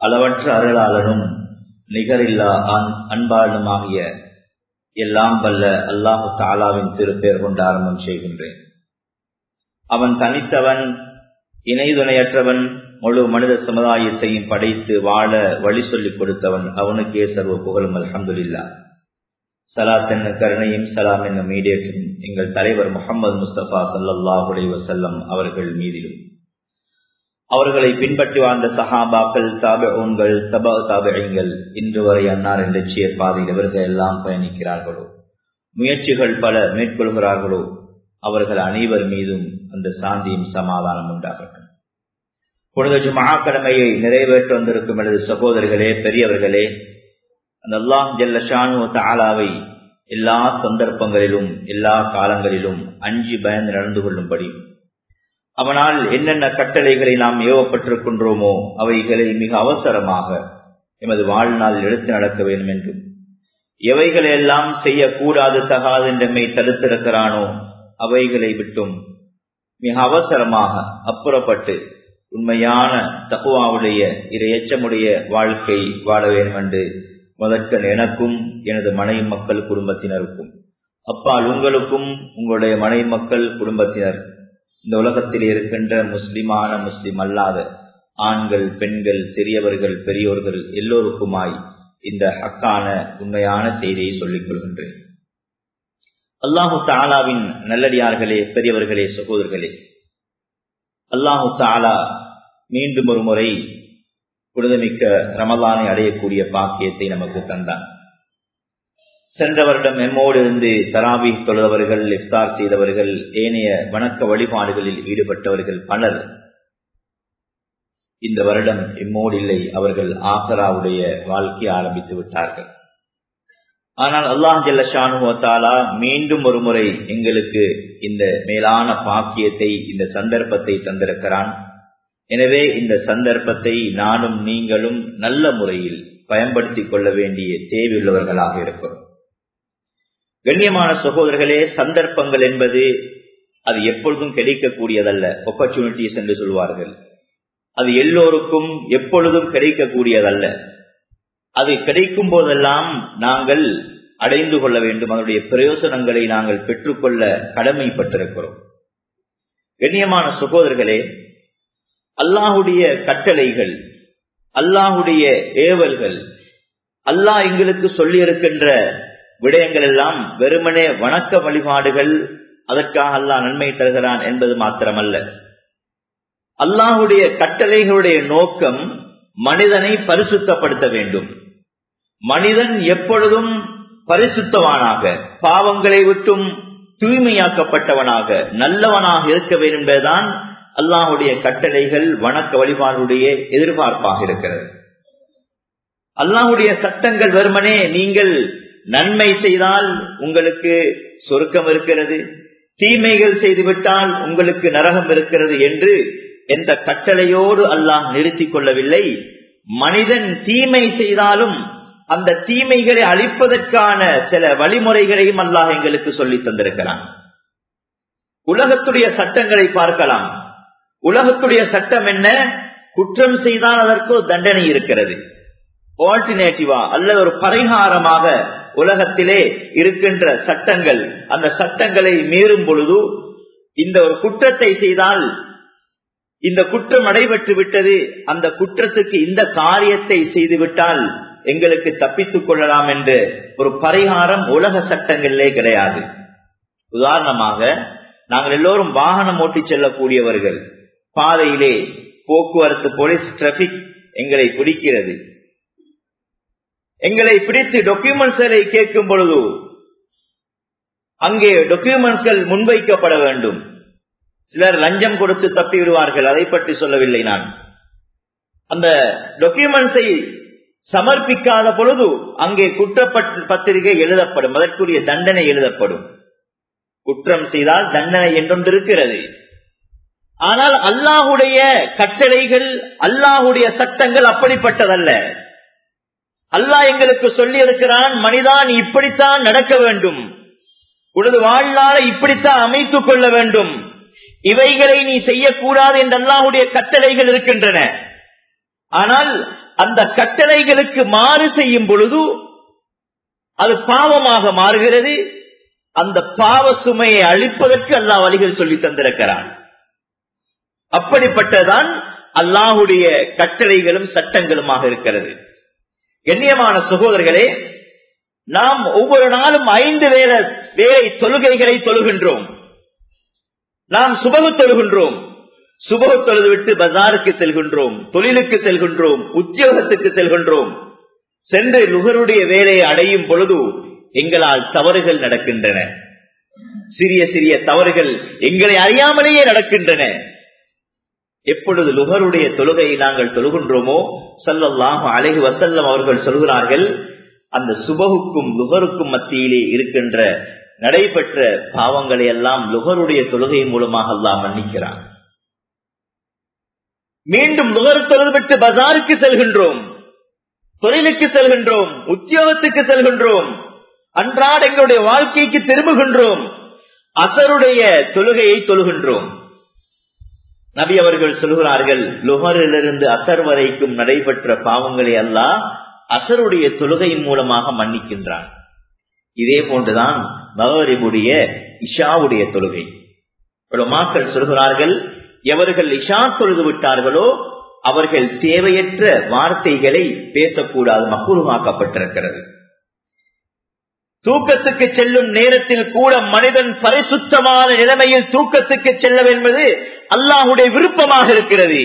அளவற்ற அருளாளனும் நிகரில்லா அன்பாளனுமாகிய எல்லாம் வல்ல அல்லாஹு தாலாவின் திருப்பெயர் கொண்டு ஆரம்பம் செய்கின்றேன் அவன் தனித்தவன் இணைதுணையற்றவன் முழு மனித சமுதாயத்தையும் படைத்து வாழ வழி சொல்லிக் கொடுத்தவன் அவனுக்கே சர்வ புகழும் அலமதுல்லா சலாத் என்ன கருணையும் சலாம் என்னும் மீடியேற்றும் எங்கள் தலைவர் முகமது முஸ்தபா சல்லாஹுலே வசல்லம் அவர்கள் மீதிலும் அவர்களை பின்பற்றி வாழ்ந்த சஹாபாக்கள் தாபகங்கள் தபா தாபகங்கள் இன்று வரை அன்னாரின் லட்சிய பாதையில் இவர்கள் எல்லாம் பயணிக்கிறார்களோ முயற்சிகள் பல மேற்கொள்கிறார்களோ அவர்கள் அனைவர் மீதும் அந்த சாந்தியும் சமாதானம் உண்டாகட்டும் புனித ஜுமா கடமையை நிறைவேற்ற வந்திருக்கும் எனது சகோதரர்களே பெரியவர்களே அந்த அல்லாம் ஜல்ல ஷானு தாலாவை எல்லா சந்தர்ப்பங்களிலும் எல்லா காலங்களிலும் அஞ்சு பயந்து நடந்து கொள்ளும்படி அவனால் என்னென்ன கட்டளைகளை நாம் ஏவப்பட்டிருக்கின்றோமோ அவைகளை மிக அவசரமாக எமது வாழ்நாள் எடுத்து நடக்க வேண்டும் என்றும் எவைகளை எல்லாம் செய்யக்கூடாது தகாது என்றமை தடுத்திருக்கிறானோ அவைகளை விட்டும் மிக அவசரமாக அப்புறப்பட்டு உண்மையான தகுவாவுடைய இரு எச்சமுடைய வாழ்க்கை வாழ வேண்டும் என்று முதற்கன் எனக்கும் எனது மனை மக்கள் குடும்பத்தினருக்கும் அப்பால் உங்களுக்கும் உங்களுடைய மனை மக்கள் குடும்பத்தினர் இந்த உலகத்தில் இருக்கின்ற முஸ்லிமான முஸ்லிம் அல்லாத ஆண்கள் பெண்கள் சிறியவர்கள் பெரியோர்கள் எல்லோருக்குமாய் இந்த ஹக்கான உண்மையான செய்தியை சொல்லிக் கொள்கின்றேன் அல்லாஹு தாலாவின் நல்லடியார்களே பெரியவர்களே சகோதரர்களே அல்லாஹு தாலா மீண்டும் ஒரு முறை புனிதமிக்க ரமலானை அடையக்கூடிய பாக்கியத்தை நமக்கு தந்தான் சென்ற வருடம் எம்மோடு இருந்து தராவி தொழுதவர்கள் இஃப்தார் செய்தவர்கள் ஏனைய வணக்க வழிபாடுகளில் ஈடுபட்டவர்கள் பலர் இந்த வருடம் எம்மோடு இல்லை அவர்கள் ஆசராவுடைய வாழ்க்கை ஆரம்பித்து விட்டார்கள் ஆனால் அல்லாஹ் ஜல்லஷானுவத்தாலா மீண்டும் ஒரு முறை எங்களுக்கு இந்த மேலான பாக்கியத்தை இந்த சந்தர்ப்பத்தை தந்திருக்கிறான் எனவே இந்த சந்தர்ப்பத்தை நானும் நீங்களும் நல்ல முறையில் பயன்படுத்திக் கொள்ள வேண்டிய தேவையுள்ளவர்களாக இருக்கிறோம் கண்ணியமான சகோதரர்களே சந்தர்ப்பங்கள் என்பது அது எப்பொழுதும் கிடைக்கக்கூடியதல்ல ஆப்பர்ச்சுனிட்டிஸ் என்று சொல்வார்கள் அது எல்லோருக்கும் எப்பொழுதும் கிடைக்கக்கூடியதல்ல அது கிடைக்கும் போதெல்லாம் நாங்கள் அடைந்து கொள்ள வேண்டும் அதனுடைய பிரயோசனங்களை நாங்கள் பெற்றுக்கொள்ள கடமைப்பட்டிருக்கிறோம் கண்ணியமான சகோதரர்களே அல்லாஹுடைய கட்டளைகள் அல்லாஹுடைய ஏவல்கள் அல்லாஹ் எங்களுக்கு சொல்லி இருக்கின்ற விடயங்கள் எல்லாம் வெறுமனே வணக்க வழிபாடுகள் அதற்காக அல்லாஹ் நன்மை தருகிறான் என்பது மாத்திரமல்ல அல்லாஹுடைய கட்டளைகளுடைய நோக்கம் மனிதனை பரிசுத்தப்படுத்த வேண்டும் மனிதன் எப்பொழுதும் பரிசுத்தவானாக பாவங்களை விட்டும் தூய்மையாக்கப்பட்டவனாக நல்லவனாக இருக்க வேண்டும் என்பதுதான் அல்லாஹுடைய கட்டளைகள் வணக்க வழிபாடுடைய எதிர்பார்ப்பாக இருக்கிறது அல்லாஹுடைய சட்டங்கள் வெறுமனே நீங்கள் நன்மை செய்தால் உங்களுக்கு சொருக்கம் இருக்கிறது தீமைகள் செய்துவிட்டால் உங்களுக்கு நரகம் இருக்கிறது என்று எந்த கட்டளையோடு அல்லாஹ் நிறுத்திக் கொள்ளவில்லை மனிதன் தீமை செய்தாலும் அந்த தீமைகளை அழிப்பதற்கான சில வழிமுறைகளையும் அல்லாஹ் எங்களுக்கு சொல்லி தந்திருக்கிறான் உலகத்துடைய சட்டங்களை பார்க்கலாம் உலகத்துடைய சட்டம் என்ன குற்றம் செய்தால் அதற்கு ஒரு தண்டனை இருக்கிறது ஆல்டர்னேட்டிவா அல்லது ஒரு பரிகாரமாக உலகத்திலே இருக்கின்ற சட்டங்கள் அந்த சட்டங்களை மீறும் பொழுது இந்த ஒரு குற்றத்தை செய்தால் இந்த குற்றம் நடைபெற்று விட்டது அந்த குற்றத்துக்கு இந்த காரியத்தை செய்துவிட்டால் எங்களுக்கு தப்பித்துக் கொள்ளலாம் என்று ஒரு பரிகாரம் உலக சட்டங்களிலே கிடையாது உதாரணமாக நாங்கள் எல்லோரும் வாகனம் ஓட்டி செல்லக்கூடியவர்கள் பாதையிலே போக்குவரத்து போலீஸ் டிராபிக் எங்களை பிடிக்கிறது எங்களை பிடித்து டாக்குமெண்ட்ஸ்களை கேட்கும் பொழுது அங்கே டாக்குமெண்ட்ஸ்கள் முன்வைக்கப்பட வேண்டும் சிலர் லஞ்சம் கொடுத்து தப்பி விடுவார்கள் அதை பற்றி சொல்லவில்லை நான் அந்த டாக்குமெண்ட்ஸை சமர்ப்பிக்காத பொழுது அங்கே குற்றப்பட்டு பத்திரிகை எழுதப்படும் அதற்குரிய தண்டனை எழுதப்படும் குற்றம் செய்தால் தண்டனை என்றொன்று இருக்கிறது ஆனால் அல்லாஹுடைய கட்டளைகள் அல்லாஹுடைய சட்டங்கள் அப்படிப்பட்டதல்ல அல்லாஹ் எங்களுக்கு சொல்லி இருக்கிறான் மனிதா நீ இப்படித்தான் நடக்க வேண்டும் உனது வாழ்நாளை இப்படித்தான் அமைத்துக் கொள்ள வேண்டும் இவைகளை நீ செய்யக்கூடாது என்று அல்லாஹுடைய கட்டளைகள் இருக்கின்றன ஆனால் அந்த கட்டளைகளுக்கு மாறு செய்யும் பொழுது அது பாவமாக மாறுகிறது அந்த பாவ சுமையை அழிப்பதற்கு அல்லா வழிகள் சொல்லி தந்திருக்கிறான் அப்படிப்பட்டதான் அல்லாஹுடைய கட்டளைகளும் சட்டங்களுமாக இருக்கிறது கண்ணியமான சகோதரர்களே நாம் ஒவ்வொரு நாளும் ஐந்து வேல வேலை தொழுகைகளை தொழுகின்றோம் நாம் சுபகு தொழுகின்றோம் சுபகு தொழுது விட்டு பஜாருக்கு செல்கின்றோம் தொழிலுக்கு செல்கின்றோம் உத்தியோகத்துக்கு செல்கின்றோம் சென்று நுகருடைய வேலையை அடையும் பொழுது எங்களால் தவறுகள் நடக்கின்றன சிறிய சிறிய தவறுகள் எங்களை அறியாமலேயே நடக்கின்றன எப்பொழுது லுகருடைய தொழுகையை நாங்கள் தொழுகின்றோமோ சல்லல்லாஹு அழகு வசல்லம் அவர்கள் சொல்கிறார்கள் அந்த சுபகுக்கும் லுகருக்கும் மத்தியிலே இருக்கின்ற நடைபெற்ற பாவங்களை எல்லாம் லுகருடைய தொழுகை மூலமாக அல்லாஹ் மன்னிக்கிறான் மீண்டும் லுகர் தொழுதுவிட்டு பஜாருக்கு செல்கின்றோம் தொழிலுக்கு செல்கின்றோம் உத்தியோகத்துக்கு செல்கின்றோம் அன்றாட எங்களுடைய வாழ்க்கைக்கு திரும்புகின்றோம் அசருடைய தொழுகையை தொழுகின்றோம் நபி அவர்கள் சொல்கிறார்கள் லுகரிலிருந்து அசர் வரைக்கும் நடைபெற்ற பாவங்களை எல்லாம் அசருடைய தொழுகை மூலமாக மன்னிக்கின்றான் இதே போன்றுதான் மகரிபுடைய இஷாவுடைய தொழுகை மக்கள் சொல்கிறார்கள் எவர்கள் இஷா தொழுது விட்டார்களோ அவர்கள் தேவையற்ற வார்த்தைகளை பேசக்கூடாது மக்குருமாக்கப்பட்டிருக்கிறது தூக்கத்துக்கு செல்லும் நேரத்தில் கூட மனிதன் பரிசுத்தமான நிலைமையில் தூக்கத்துக்கு செல்ல என்பது அல்லாஹுடைய விருப்பமாக இருக்கிறது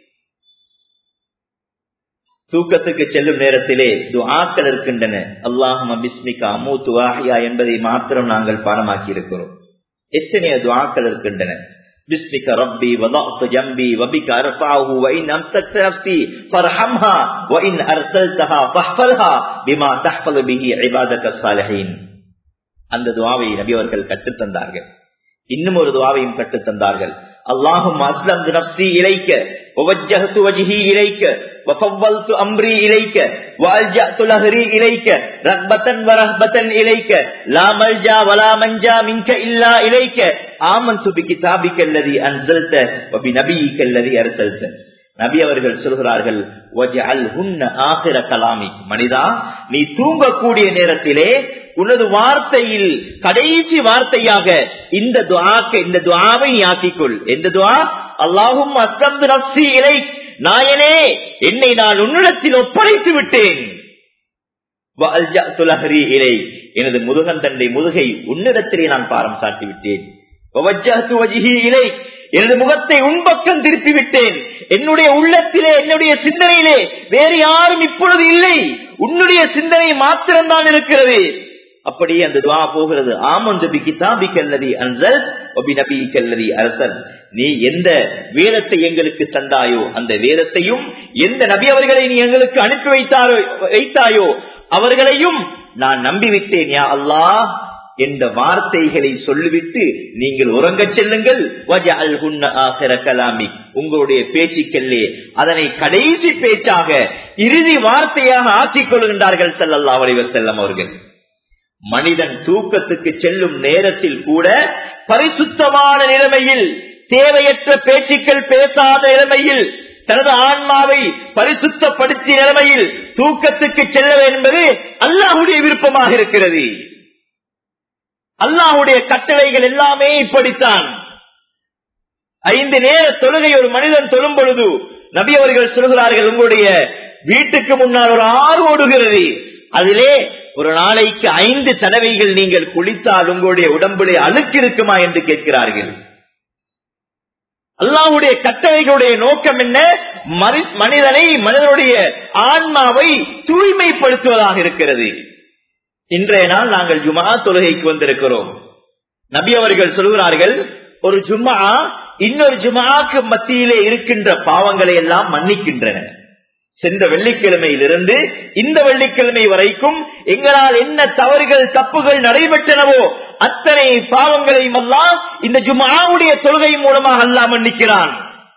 தூக்கத்துக்கு செல்லும் நேரத்திலே துஆக்கள் இருக்கின்றன அல்லாஹும் பிஸ்மிகா மூத்து வாஹியா என்பதை மாத்திரம் நாங்கள் பாடமாக்கி இருக்கிறோம் எத்தனைய துஆக்கள் இருக்கின்றன باسمك ربي وضعت جنبي وبك أرفعه وإن أمسكت نفسي فارحمها وإن أرسلتها فاحفظها بما تحفظ به عبادك الصالحين அந்த துவாவை நபி அவர்கள் கற்றுத் தந்தார்கள் இன்னும் ஒரு துவாவையும் கற்றுத் தந்தார்கள் அல்லாஹும் அஸ்லம் நப்சி இலைக்க ووجهت وجهي إليك وفضلت أمري إليك وألجأت لهري إليك رغبة ورهبة إليك لا ملجا ولا منجا منك إلا إليك آمنت بكتابك الذي أنزلت وبنبيك الذي أرسلت நபி அவர்கள் சொல்கிறார்கள் ஆகிற கலாமி மனிதா நீ தூங்கக்கூடிய நேரத்திலே உனது வார்த்தையில் கடைசி வார்த்தையாக இந்த துவாக்க இந்த துவாவை நீ ஆக்கிக்கொள் எந்த துவா அல்லாஹும் அஸ்லம் நப்சி இலை நாயனே என்னை நான் உன்னிடத்தில் ஒப்படைத்து விட்டேன் இலை எனது முருகன் தண்டை முதுகை உன்னிடத்திலே நான் பாரம் சாட்டி விட்டேன் இலை எனது முகத்தை உன்பக்கம் திருப்பி விட்டேன் என்னுடைய உள்ளத்திலே என்னுடைய சிந்தனையிலே வேறு யாரும் இப்பொழுது இல்லை உன்னுடைய சிந்தனை மாத்திரம்தான் இருக்கிறது அப்படியே அந்த துவா போகிறது ஆமந்து பிகிதாபி கல்லதி அன்சல் ஒபி நபி கல்லதி அரசன் நீ எந்த வேதத்தை எங்களுக்கு தந்தாயோ அந்த வேதத்தையும் எந்த நபி அவர்களை நீ எங்களுக்கு அனுப்பி வைத்தாரோ வைத்தாயோ அவர்களையும் நான் நம்பிவிட்டேன் யா அல்லாஹ் என்ற வார்த்தைகளை சொல்லிவிட்டு நீங்கள் உறங்கச் செல்லுங்கள் கலாமி உங்களுடைய பேச்சுக்கல்லே அதனை கடைசி பேச்சாக இறுதி வார்த்தையாக ஆக்கிக் கொள்கின்றார்கள் செல்லல்லா வடிவர் செல்லம் அவர்கள் மனிதன் தூக்கத்துக்கு செல்லும் நேரத்தில் கூட பரிசுத்தமான நிலைமையில் தேவையற்ற பேச்சுக்கள் பேசாத நிலைமையில் தனது ஆன்மாவை பரிசுத்தப்படுத்திய நிலைமையில் தூக்கத்துக்கு செல்ல என்பது அல்லாஹுடைய விருப்பமாக இருக்கிறது அல்லாஹுடைய கட்டளைகள் எல்லாமே இப்படித்தான் ஐந்து நேர தொழுகை ஒரு மனிதன் தொழும் பொழுது நபி அவர்கள் சொல்கிறார்கள் உங்களுடைய வீட்டுக்கு முன்னால் ஒரு ஆறு ஓடுகிறது அதிலே ஒரு நாளைக்கு ஐந்து தடவைகள் நீங்கள் குளித்தால் உங்களுடைய உடம்புலே அழுக்கு இருக்குமா என்று கேட்கிறார்கள் அல்லாவுடைய கட்டளைகளுடைய நோக்கம் என்ன மனிதனை மனிதனுடைய ஆன்மாவை தூய்மைப்படுத்துவதாக இருக்கிறது இன்றைய நாள் நாங்கள் ஜுமா தொழுகைக்கு வந்திருக்கிறோம் நபி அவர்கள் சொல்கிறார்கள் ஒரு ஜும்மா இன்னொரு ஜுமாக்கு மத்தியிலே இருக்கின்ற பாவங்களை எல்லாம் மன்னிக்கின்றன சென்ற வெள்ளிக்கிழமையிலிருந்து இந்த வெள்ளிக்கிழமை வரைக்கும் எங்களால் என்ன தவறுகள் தப்புகள் நடைபெற்றனவோ அத்தனை பாவங்களையும் எல்லாம் இந்த ஜுமாவுடைய தொழுகை மூலமாக அல்லா மன்னிக்கிறான்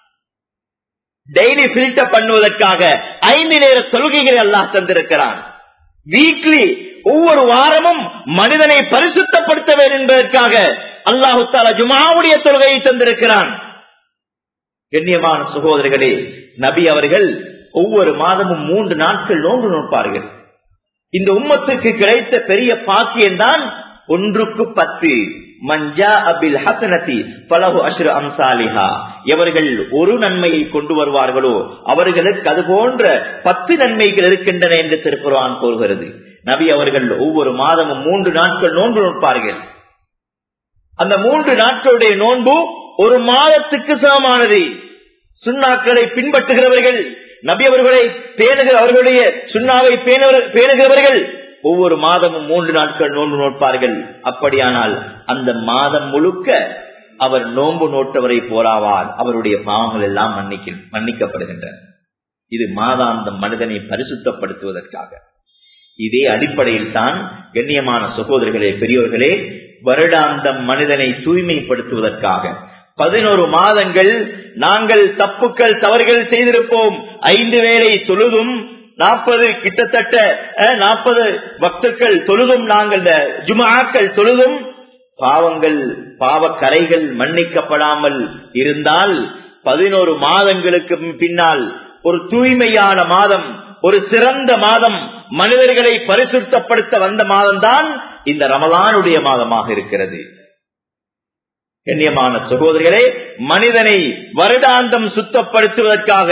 டெய்லி பில்டர் பண்ணுவதற்காக ஐந்து நேர தொழுகைகளை அல்லாஹ் தந்திருக்கிறான் வீக்லி ஒவ்வொரு வாரமும் மனிதனை பரிசுத்தப்படுத்த வேண்டும் என்பதற்காக அல்லாஹு தாலா ஜுமாவுடைய தொழுகையை தந்திருக்கிறான் கண்ணியமான சகோதரர்களே நபி அவர்கள் ஒவ்வொரு மாதமும் மூன்று நாட்கள் நோன்பு நோட்பார்கள் இந்த உம்மத்துக்கு கிடைத்த பெரிய பாக்கியம்தான் ஒன்றுக்கு பத்து மஞ்சா அபில் ஹசனதி பலகு அஷ்ரு அம்சாலிஹா எவர்கள் ஒரு நன்மையை கொண்டு வருவார்களோ அவர்களுக்கு அது போன்ற பத்து நன்மைகள் இருக்கின்றன என்று திருக்குறான் கூறுகிறது நபி அவர்கள் ஒவ்வொரு மாதமும் மூன்று நாட்கள் நோன்பு நோட்பார்கள் அந்த மூன்று நாட்களுடைய நோன்பு ஒரு மாதத்துக்கு சமமானது சுண்ணாக்களை பின்பற்றுகிறவர்கள் நபி அவர்களை பேணுகிற அவர்களுடைய சுண்ணாவை பேணுகிறவர்கள் ஒவ்வொரு மாதமும் மூன்று நாட்கள் நோன்பு நோட்பார்கள் அப்படியானால் அந்த மாதம் முழுக்க அவர் நோன்பு நோட்டவரை போராவார் அவருடைய பாவங்கள் எல்லாம் மன்னிக்க மன்னிக்கப்படுகின்றன இது மாதாந்தம் மனிதனை பரிசுத்தப்படுத்துவதற்காக இதே அடிப்படையில் தான் கண்ணியமான சகோதரர்களே பெரியோர்களே வருடாந்தம் மனிதனை தூய்மைப்படுத்துவதற்காக பதினோரு மாதங்கள் நாங்கள் தப்புக்கள் தவறுகள் செய்திருப்போம் ஐந்து வேளை தொழுதும் நாற்பது கிட்டத்தட்ட நாற்பது பக்தர்கள் தொழுதும் நாங்கள் ஜுமாக்கள் தொழுதும் பாவங்கள் பாவக்கரைகள் மன்னிக்கப்படாமல் இருந்தால் பதினோரு மாதங்களுக்கு பின்னால் ஒரு தூய்மையான மாதம் ஒரு சிறந்த மாதம் மனிதர்களை பரிசுத்தப்படுத்த வந்த மாதம்தான் இந்த ரமலானுடைய மாதமாக இருக்கிறது கண்ணியமான சகோதரிகளே மனிதனை வருடாந்தம் சுத்தப்படுத்துவதற்காக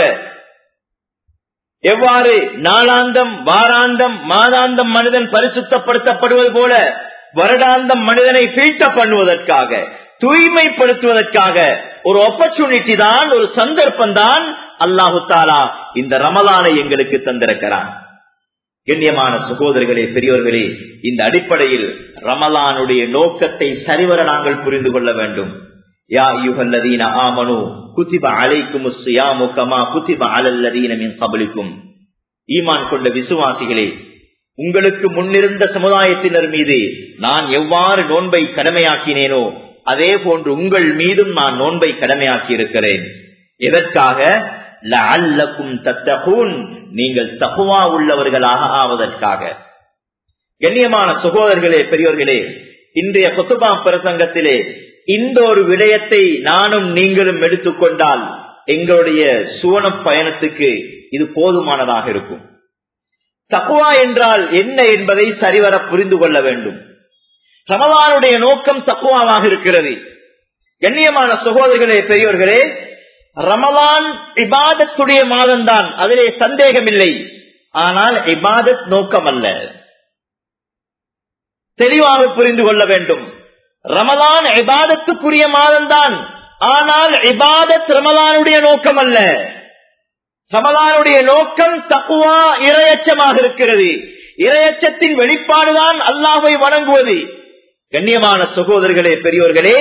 எவ்வாறு நாளாந்தம் வாராந்தம் மாதாந்தம் மனிதன் பரிசுத்தப்படுத்தப்படுவது போல வருடாந்தம் மனிதனை ஃபில்டர் பண்ணுவதற்காக தூய்மைப்படுத்துவதற்காக ஒரு ஆப்பர்ச்சுனிட்டி தான் ஒரு சந்தர்ப்பம் தான் அல்லாஹு தாலா இந்த ரமலானை எங்களுக்கு தந்திருக்கிறான் கண்ணியமான சகோதரர்களே பெரியோர்களே இந்த அடிப்படையில் ரமலானுடைய நோக்கத்தை சரிவர நாங்கள் புரிந்து கொள்ள வேண்டும் யா யுகல்லதீன ஆமனு குதிப அலைக்கும் கமா குதிப அலல்லதீன மின் கபலிக்கும் ஈமான் கொண்ட விசுவாசிகளே உங்களுக்கு முன்னிருந்த சமுதாயத்தினர் மீது நான் எவ்வாறு நோன்பை கடமையாக்கினேனோ அதே போன்று உங்கள் மீதும் நான் நோன்பை கடமையாக்கி இருக்கிறேன் எதற்காக லஅல்லக்கும் தத்தகூன் நீங்கள் தகுவா உள்ளவர்களாக ஆவதற்காக கண்ணியமான சகோதரர்களே பெரியோர்களே இன்றைய கொசுபா பிரசங்கத்திலே இந்த ஒரு விடயத்தை நானும் நீங்களும் எடுத்துக்கொண்டால் எங்களுடைய சுவன பயணத்துக்கு இது போதுமானதாக இருக்கும் தக்குவா என்றால் என்ன என்பதை சரிவர புரிந்து கொள்ள வேண்டும் ரமலானுடைய நோக்கம் தக்குவாவாக இருக்கிறது கண்ணியமான சகோதரர்களே பெரியோர்களே ரமலான் இபாதத்துடைய மாதம்தான் அதிலே சந்தேகமில்லை ஆனால் இபாதத் நோக்கம் அல்ல தெளிவாக புரிந்து கொள்ள வேண்டும் ரமலான் இபாதத்துக்குரிய மாதம்தான் ஆனால் இபாதத் ரமலானுடைய நோக்கம் அல்ல ரமலானுடைய நோக்கம் தக்குவா இரையச்சமாக இருக்கிறது இரையச்சத்தின் வெளிப்பாடுதான் அல்லாஹை வணங்குவது கண்ணியமான சகோதரர்களே பெரியோர்களே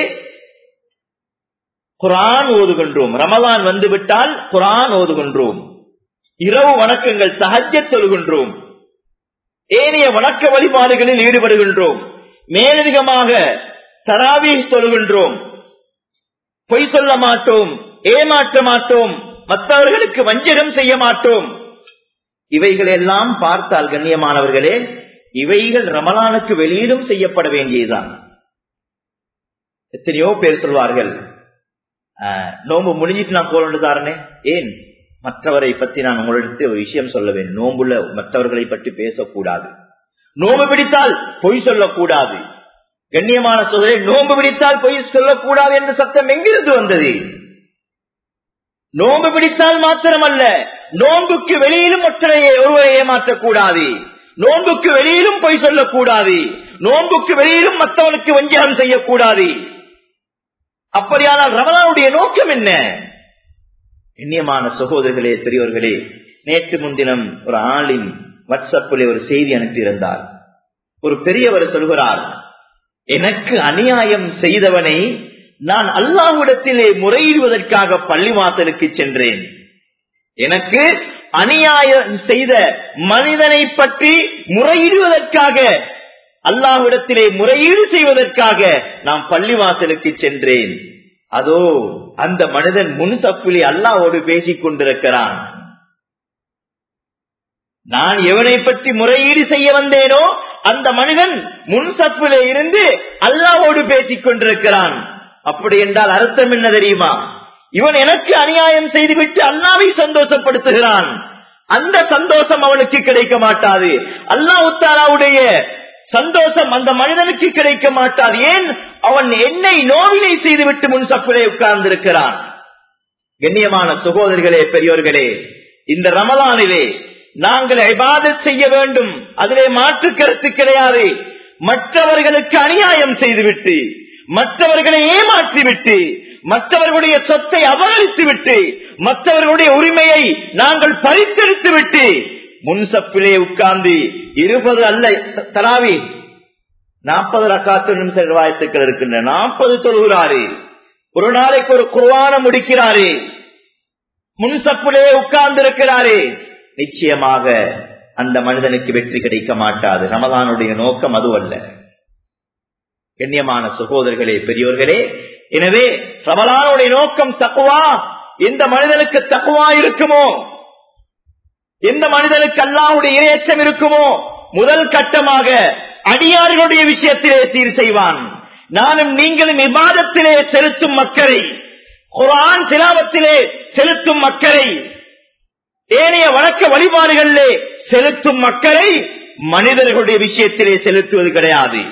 குரான் ஓதுகின்றோம் ரமலான் வந்துவிட்டால் குரான் ஓதுகின்றோம் இரவு வணக்கங்கள் சகஜ தொழுகின்றோம் ஏனைய வணக்க வழிபாடுகளில் ஈடுபடுகின்றோம் மேலதிகமாக தராவி தொழுகின்றோம் பொய் சொல்ல மாட்டோம் ஏமாற்ற மாட்டோம் மற்றவர்களுக்கு வஞ்சகம் செய்ய மாட்டோம் இவைகள் எல்லாம் பார்த்தால் கண்ணியமானவர்களே இவைகள் ரமலானுக்கு வெளியிலும் செய்யப்பட வேண்டியதுதான் எத்தனையோ பேர் சொல்வார்கள் நோம்பு முடிஞ்சிட்டு நான் கோல் தாரனே ஏன் மற்றவரை பற்றி நான் உங்களிடத்து ஒரு விஷயம் சொல்ல வேண்டும் நோம்புல மற்றவர்களை பற்றி பேசக்கூடாது நோம்பு பிடித்தால் பொய் சொல்லக்கூடாது கண்ணியமான சோதரை நோம்பு பிடித்தால் பொய் சொல்லக்கூடாது என்ற சத்தம் எங்கிருந்து வந்தது நோம்பு பிடித்தால் மாத்திரமல்ல நோன்புக்கு வெளியிலும் ஒற்றையை ஒருவரை ஏமாற்றக்கூடாது நோன்புக்கு வெளியிலும் பொய் சொல்லக்கூடாது நோன்புக்கு வெளியிலும் மற்றவனுக்கு வஞ்சகம் செய்யக்கூடாது அப்படியானால் ரமலானுடைய நோக்கம் என்ன இண்ணியமான சகோதரர்களே பெரியோர்களே நேற்று முன்தினம் ஒரு ஆளின் வாட்ஸ்அப்பில் ஒரு செய்தி அனுப்பியிருந்தார் ஒரு பெரியவர் சொல்கிறார் எனக்கு அநியாயம் செய்தவனை நான் அல்லாஹ்விடத்திலே முறையிடுவதற்காக பள்ளிவாசலுக்கு சென்றேன் எனக்கு அநியாயம் செய்த மனிதனை பற்றி முறையிடுவதற்காக அல்லாஹ்விடத்திலே முறையீடு செய்வதற்காக நான் பள்ளிவாசலுக்கு சென்றேன் அதோ அந்த மனிதன் முன் சப்பிலே அல்லாவோடு பேசிக் கொண்டிருக்கிறான் நான் எவனை பற்றி முறையீடு செய்ய வந்தேனோ அந்த மனிதன் முன் சப்பிலே இருந்து அல்லாவோடு பேசிக் கொண்டிருக்கிறான் அப்படி என்றால் அர்த்தம் என்ன தெரியுமா இவன் எனக்கு அநியாயம் செய்துவிட்டு அல்லாவை சந்தோஷப்படுத்துகிறான் அந்த சந்தோஷம் அவனுக்கு கிடைக்க மாட்டாது அல்லாஹாலாவுடைய சந்தோஷம் அந்த மனிதனுக்கு கிடைக்க மாட்டாது ஏன் அவன் என்னை நோவினை செய்துவிட்டு முன் சப்பிலே உட்கார்ந்திருக்கிறான் கண்ணியமான சகோதரிகளே பெரியோர்களே இந்த ரமலானிலே நாங்கள் இபாதத் செய்ய வேண்டும் அதிலே மாற்று கருத்து கிடையாது மற்றவர்களுக்கு அநியாயம் செய்துவிட்டு மற்றவர்களை ஏமாற்றிவிட்டு மற்றவர்களுடைய சொத்தை அபகரித்து விட்டு மற்றவர்களுடைய உரிமையை நாங்கள் பறித்தெடுத்து விட்டு முன்சப்பிலே உட்கார்ந்து இருபது அல்ல தராவி நாற்பது ரக்காத்து நிமிஷம் வாய்த்துக்கள் இருக்கின்றன நாற்பது தொழுகிறாரு ஒரு நாளைக்கு ஒரு குர்வான முடிக்கிறாரு முன்சப்பிலே உட்கார்ந்து இருக்கிறாரு நிச்சயமாக அந்த மனிதனுக்கு வெற்றி கிடைக்க மாட்டாது ரமதானுடைய நோக்கம் அதுவல்ல கண்ணியமான சகோதரர்களே பெரியோர்களே எனவே ரமலானுடைய நோக்கம் தக்குவா எந்த மனிதனுக்கு தக்குவா இருக்குமோ எந்த மனிதனுக்கு அல்லாவுடைய இரையச்சம் இருக்குமோ முதல் கட்டமாக அடியார்களுடைய விஷயத்திலே சீர் செய்வான் நானும் நீங்களும் விவாதத்திலே செலுத்தும் மக்களை குரான் திலாவத்திலே செலுத்தும் மக்களை ஏனைய வழக்க வழிபாடுகளிலே செலுத்தும் மக்களை மனிதர்களுடைய விஷயத்திலே செலுத்துவது கிடையாது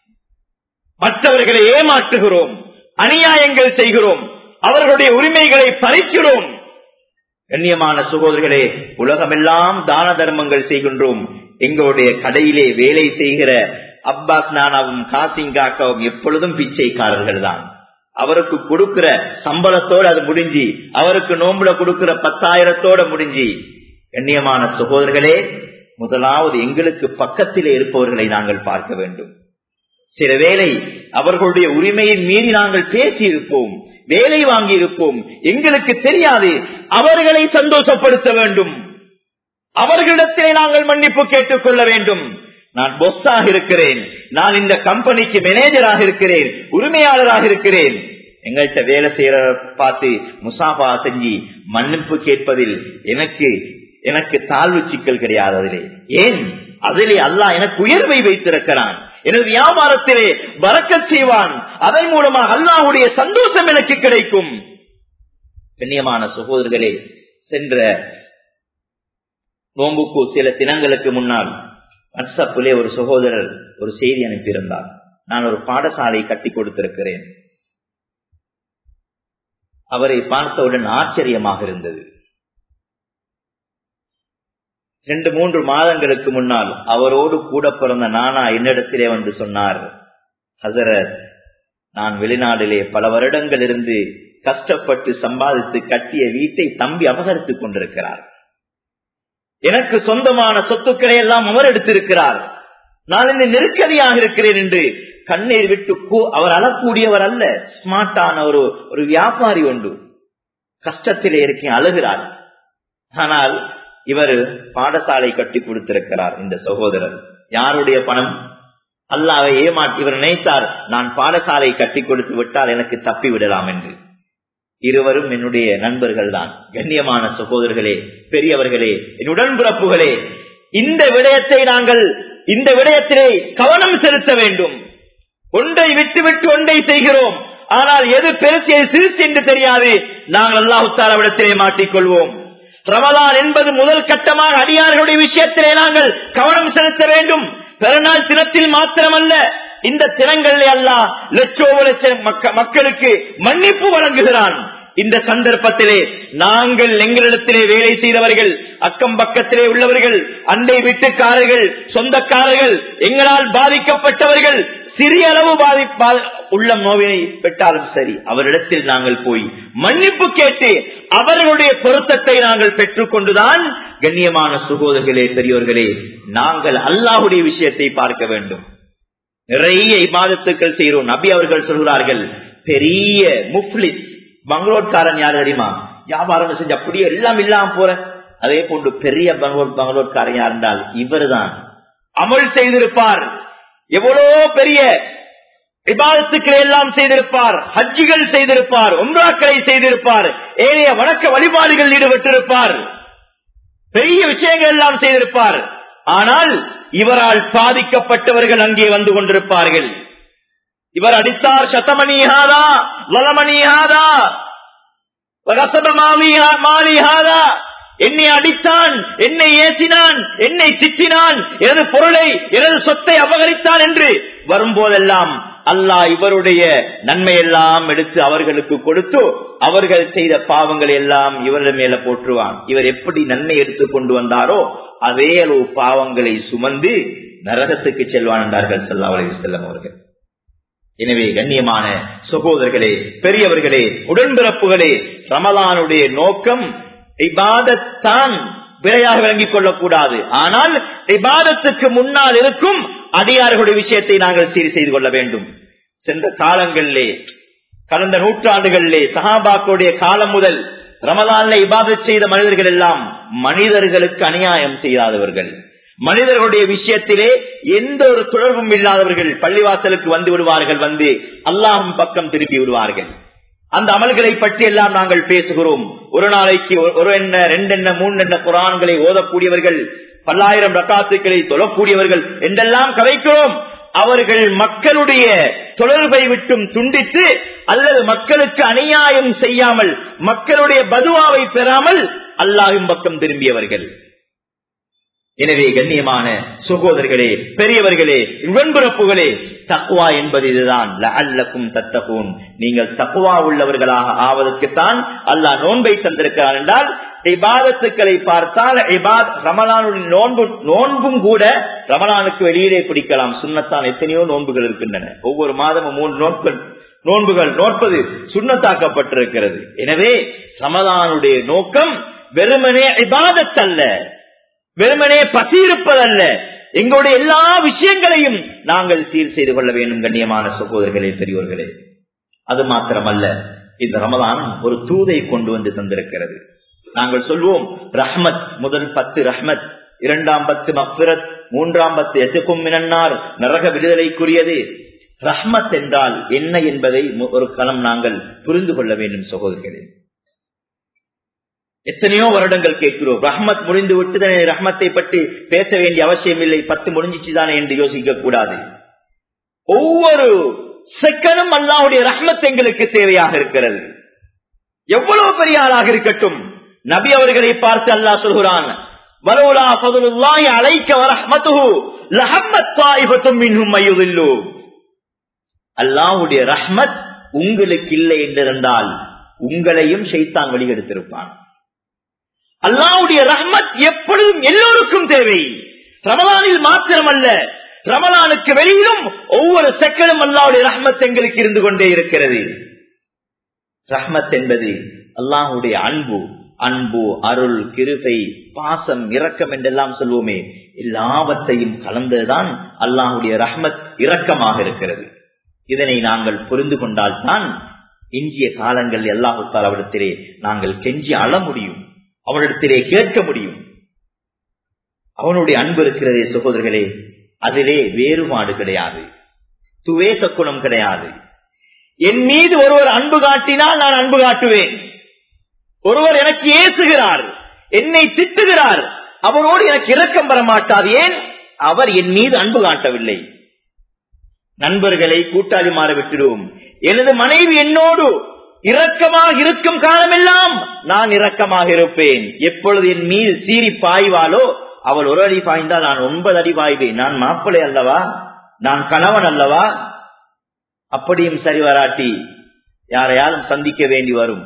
மற்றவர்களை ஏமாற்றுகிறோம் அநியாயங்கள் செய்கிறோம் அவர்களுடைய உரிமைகளை பறிக்கிறோம் கண்ணியமான சகோதரர்களே உலகமெல்லாம் தான தர்மங்கள் செய்கின்றோம் எங்களுடைய கடையிலே வேலை செய்கிற அப்பாஸ் நானாவும் காசிங்காக்காவும் எப்பொழுதும் பிச்சைக்காரர்கள் தான் அவருக்கு கொடுக்கிற சம்பளத்தோட அது முடிஞ்சு அவருக்கு நோம்புல கொடுக்கிற பத்தாயிரத்தோட முடிஞ்சு கண்ணியமான சகோதரர்களே முதலாவது எங்களுக்கு பக்கத்திலே இருப்பவர்களை நாங்கள் பார்க்க வேண்டும் சில வேளை அவர்களுடைய உரிமையை மீறி நாங்கள் பேசி இருப்போம் வேலை வாங்கி இருப்போம் எங்களுக்கு தெரியாது அவர்களை சந்தோஷப்படுத்த வேண்டும் அவர்களிடத்திலே நாங்கள் மன்னிப்பு கேட்டுக் கொள்ள வேண்டும் நான் பொஸ்ஸாக இருக்கிறேன் நான் இந்த கம்பெனிக்கு மேனேஜராக இருக்கிறேன் உரிமையாளராக இருக்கிறேன் எங்கள்கிட்ட வேலை செய்யற பார்த்து முசாஃபா செஞ்சு மன்னிப்பு கேட்பதில் எனக்கு எனக்கு தாழ்வு சிக்கல் கிடையாது அதிலே ஏன் அதிலே அல்லாஹ் எனக்கு உயர்வை வைத்திருக்கிறான் எனது வியாபாரத்திலே வரக்க செய்வான் அதன் மூலமாக அல்லாஹுடைய சந்தோஷம் எனக்கு கிடைக்கும் கண்ணியமான சகோதரர்களே சென்ற நோம்புக்கு சில தினங்களுக்கு முன்னால் வாட்ஸ்அப்பிலே ஒரு சகோதரர் ஒரு செய்தி அனுப்பியிருந்தார் நான் ஒரு பாடசாலை கட்டி கொடுத்திருக்கிறேன் அவரை பார்த்தவுடன் ஆச்சரியமாக இருந்தது இரண்டு மூன்று மாதங்களுக்கு முன்னால் அவரோடு கூட பிறந்த நானா என்னிடத்திலே வந்து சொன்னார் ஹசரத் நான் வெளிநாட்டிலே பல வருடங்கள் இருந்து கஷ்டப்பட்டு சம்பாதித்து கட்டிய வீட்டை தம்பி அபகரித்துக் கொண்டிருக்கிறார் எனக்கு சொந்தமான சொத்துக்களை எல்லாம் அவர் எடுத்திருக்கிறார் நான் இந்த நெருக்கடியாக இருக்கிறேன் என்று கண்ணீர் விட்டு அவர் அழக்கூடியவர் அல்ல ஸ்மார்ட்டான ஒரு ஒரு வியாபாரி ஒன்று கஷ்டத்திலே இருக்கேன் அழுகிறார் ஆனால் இவர் பாடசாலை கட்டி கொடுத்திருக்கிறார் இந்த சகோதரர் யாருடைய பணம் அல்லாவை ஏமாற்றி இவர் நினைத்தார் நான் பாடசாலை கட்டி கொடுத்து விட்டால் எனக்கு தப்பி விடலாம் என்று இருவரும் என்னுடைய நண்பர்கள் தான் கண்ணியமான சகோதரர்களே பெரியவர்களே என் உடன்பிறப்புகளே இந்த விடயத்தை நாங்கள் இந்த விடயத்திலே கவனம் செலுத்த வேண்டும் ஒன்றை விட்டு விட்டு ஒன்றை செய்கிறோம் ஆனால் எது பெருசு எது சிறுசு என்று தெரியாது நாங்கள் அல்லாஹுத்தாலாவிடத்திலே மாட்டிக்கொள்வோம் ரமலான் என்பது முதல் கட்டமாக அடியார்களுடைய விஷயத்திலே நாங்கள் கவனம் செலுத்த வேண்டும் பிறநாள் தினத்தில் மாத்திரமல்ல இந்த தினங்களில் அல்ல லட்சோப லட்சம் மக்களுக்கு மன்னிப்பு வழங்குகிறான் இந்த சந்தர்ப்பத்திலே நாங்கள் எங்களிடத்திலே வேலை செய்தவர்கள் அக்கம் பக்கத்திலே உள்ளவர்கள் அண்டை வீட்டுக்காரர்கள் சொந்தக்காரர்கள் எங்களால் பாதிக்கப்பட்டவர்கள் சிறிய அளவு பாதிப்பா உள்ள நோவினை பெற்றாலும் சரி அவரிடத்தில் நாங்கள் போய் மன்னிப்பு கேட்டு அவர்களுடைய பொருத்தத்தை நாங்கள் பெற்றுக் கொண்டுதான் கண்ணியமான சுகோதர்களே பெரியோர்களே நாங்கள் அல்லாஹுடைய விஷயத்தை பார்க்க வேண்டும் நிறைய இபாதத்துக்கள் செய்கிறோம் நபி அவர்கள் சொல்கிறார்கள் பெரிய முஃப்லிஸ் பங்களோட்காரன் யாரு தெரியுமா வியாபாரம் செஞ்சு அப்படியே எல்லாம் இல்லாம போற அதே போன்று பெரிய பங்களோட் பங்களோட்காரன் யார் என்றால் இவர் தான் அமல் செய்திருப்பார் எவ்வளோ பெரிய விவாதத்துக்களை எல்லாம் செய்திருப்பார் ஹஜ்ஜிகள் செய்திருப்பார் ஒன்றாக்களை செய்திருப்பார் ஏனைய வணக்க வழிபாடுகள் ஈடுபட்டிருப்பார் பெரிய விஷயங்கள் எல்லாம் செய்திருப்பார் ஆனால் இவரால் பாதிக்கப்பட்டவர்கள் அங்கே வந்து கொண்டிருப்பார்கள் இவர் அடித்தார் சத்தமணியாதா வளமணியாதா மாலியாதா என்னை அடித்தான் என்னை ஏசினான் என்னை திட்டினான் எனது பொருளை எனது சொத்தை அபகரித்தான் என்று வரும்போதெல்லாம் அல்லாஹ் இவருடைய நன்மையெல்லாம் எடுத்து அவர்களுக்கு கொடுத்து அவர்கள் செய்த பாவங்களை எல்லாம் இவர்கள் மேல போற்றுவான் இவர் எப்படி நன்மை எடுத்து கொண்டு வந்தாரோ அதே அளவு பாவங்களை சுமந்து நரகத்துக்கு செல்வான் என்றார்கள் சல்லா அலி செல்லம் அவர்கள் எனவே கண்ணியமான சகோதரர்களே பெரியவர்களே உடன்பிறப்புகளே ரமலானுடைய நோக்கம் இபாதத்தான் விரையாக விளங்கிக் கொள்ளக்கூடாது ஆனால் இபாதத்துக்கு முன்னால் இருக்கும் அடியார்களுடைய விஷயத்தை நாங்கள் சீர் செய்து கொள்ள வேண்டும் சென்ற காலங்களிலே கடந்த நூற்றாண்டுகளிலே சஹாபாக்களுடைய காலம் முதல் ரமலான்ல இபாதத் செய்த மனிதர்கள் எல்லாம் மனிதர்களுக்கு அநியாயம் செய்யாதவர்கள் மனிதர்களுடைய விஷயத்திலே எந்த ஒரு தொடர்பும் இல்லாதவர்கள் பள்ளிவாசலுக்கு வந்து விடுவார்கள் வந்து அல்லாஹும் பக்கம் திருப்பி விடுவார்கள் அந்த அமல்களை பற்றி எல்லாம் நாங்கள் பேசுகிறோம் ஒரு நாளைக்கு ஒரு என்ன ரெண்டு என்ன மூணு என்ன குரான்களை ஓதக்கூடியவர்கள் பல்லாயிரம் ரக்காத்துக்களை தொழக்கூடியவர்கள் என்றெல்லாம் கதைக்கிறோம் அவர்கள் மக்களுடைய தொடர்பை விட்டும் துண்டித்து அல்லது மக்களுக்கு அநியாயம் செய்யாமல் மக்களுடைய பதுவாவை பெறாமல் அல்லாஹும் பக்கம் திரும்பியவர்கள் எனவே கண்ணியமான சகோதரர்களே பெரியவர்களே உடன்பிறப்புகளே தக்குவா என்பது இதுதான் அல்லக்கும் தத்தகூன் நீங்கள் தக்குவா உள்ளவர்களாக ஆவதற்குத்தான் அல்லாஹ் நோன்பை தந்திருக்கிறார் என்றால் இபாதத்துக்களை பார்த்தால் ரமலானுடைய நோன்பு நோன்பும் கூட ரமலானுக்கு வெளியிலே பிடிக்கலாம் சுண்ணத்தான் எத்தனையோ நோன்புகள் இருக்கின்றன ஒவ்வொரு மாதமும் மூன்று நோன்புகள் நோன்புகள் நோற்பது சுண்ணத்தாக்கப்பட்டிருக்கிறது எனவே ரமலானுடைய நோக்கம் வெறுமனே இபாதத்தல்ல வெறுமனே பசி இருப்பதல்ல எங்களுடைய எல்லா விஷயங்களையும் நாங்கள் சீர் செய்து கொள்ள வேண்டும் கண்ணியமான சகோதரர்களே பெரியோர்களே அது மாத்திரமல்ல இந்த ரமதான் ஒரு தூதை கொண்டு வந்து தந்திருக்கிறது நாங்கள் சொல்வோம் ரஹ்மத் முதல் பத்து ரஹ்மத் இரண்டாம் பத்து மக்பிரத் மூன்றாம் பத்து எட்டுக்கும் மினன்னார் நரக விடுதலைக்குரியது ரஹ்மத் என்றால் என்ன என்பதை ஒரு களம் நாங்கள் புரிந்து கொள்ள வேண்டும் சகோதரர்களே எத்தனையோ வருடங்கள் கேட்கிறோம் ரஹ்மத் முடிந்து விட்டு ரஹ்மத்தை பற்றி பேச வேண்டிய அவசியம் இல்லை பத்து முடிஞ்சிச்சுதானே என்று யோசிக்க கூடாது ஒவ்வொரு செகண்டும் அல்லாவுடைய ரஹ்மத் எங்களுக்கு தேவையாக இருக்கிறது எவ்வளவு பெரிய ஆளாக இருக்கட்டும் நபி அவர்களை பார்த்து அல்லாஹ் சொல்கிறான் வலோலா பதுலுல்லாஹி அலைக்க வரஹ்மத்துஹு லஹம்மத் தாயிபத்தும் மின்ஹும் மய்யுதில்லு அல்லாஹ்வுடைய ரஹ்மத் உங்களுக்கு இல்லை என்றிருந்தால் உங்களையும் ஷைத்தான் வழிகெடுத்திருப்பான் அல்லாவுடைய ரஹ்மத் எப்பொழுதும் எல்லோருக்கும் தேவை ரமலானில் மாத்திரமல்ல ரமலானுக்கு வெளியிலும் ஒவ்வொரு செக்கலும் அல்லாவுடைய ரஹ்மத் எங்களுக்கு இருந்து கொண்டே இருக்கிறது ரஹ்மத் என்பது அல்லாஹுடைய அன்பு அன்பு அருள் கிருபை பாசம் இரக்கம் என்றெல்லாம் சொல்வோமே எல்லாவற்றையும் கலந்ததுதான் அல்லாஹுடைய ரஹ்மத் இரக்கமாக இருக்கிறது இதனை நாங்கள் புரிந்து கொண்டால்தான் இன்றைய காலங்கள் அல்லாஹு தாலாவிடத்திலே நாங்கள் கெஞ்சி அழ முடியும் அவனிடத்திலே கேட்க முடியும் அவனுடைய அன்பு இருக்கிறதே சகோதரர்களே அதிலே வேறுபாடு கிடையாது துவேச குணம் கிடையாது என் மீது ஒருவர் அன்பு காட்டினால் நான் அன்பு காட்டுவேன் ஒருவர் எனக்கு ஏசுகிறார் என்னை திட்டுகிறார் அவரோடு எனக்கு இரக்கம் பெற மாட்டார் ஏன் அவர் என் மீது அன்பு காட்டவில்லை நண்பர்களை கூட்டாளி மாற விட்டுடுவோம் எனது மனைவி என்னோடு இரக்கமாக இருக்கும் காலமெல்லாம் நான் இரக்கமாக இருப்பேன் எப்பொழுது என் மீது சீறி பாய்வாலோ அவள் ஒரு அடி பாய்ந்தால் நான் ஒன்பது அடி பாய்வேன் நான் மாப்பிள்ளை அல்லவா நான் கணவன் அல்லவா அப்படியும் சரி வராட்டி யாரையாலும் சந்திக்க வேண்டி வரும்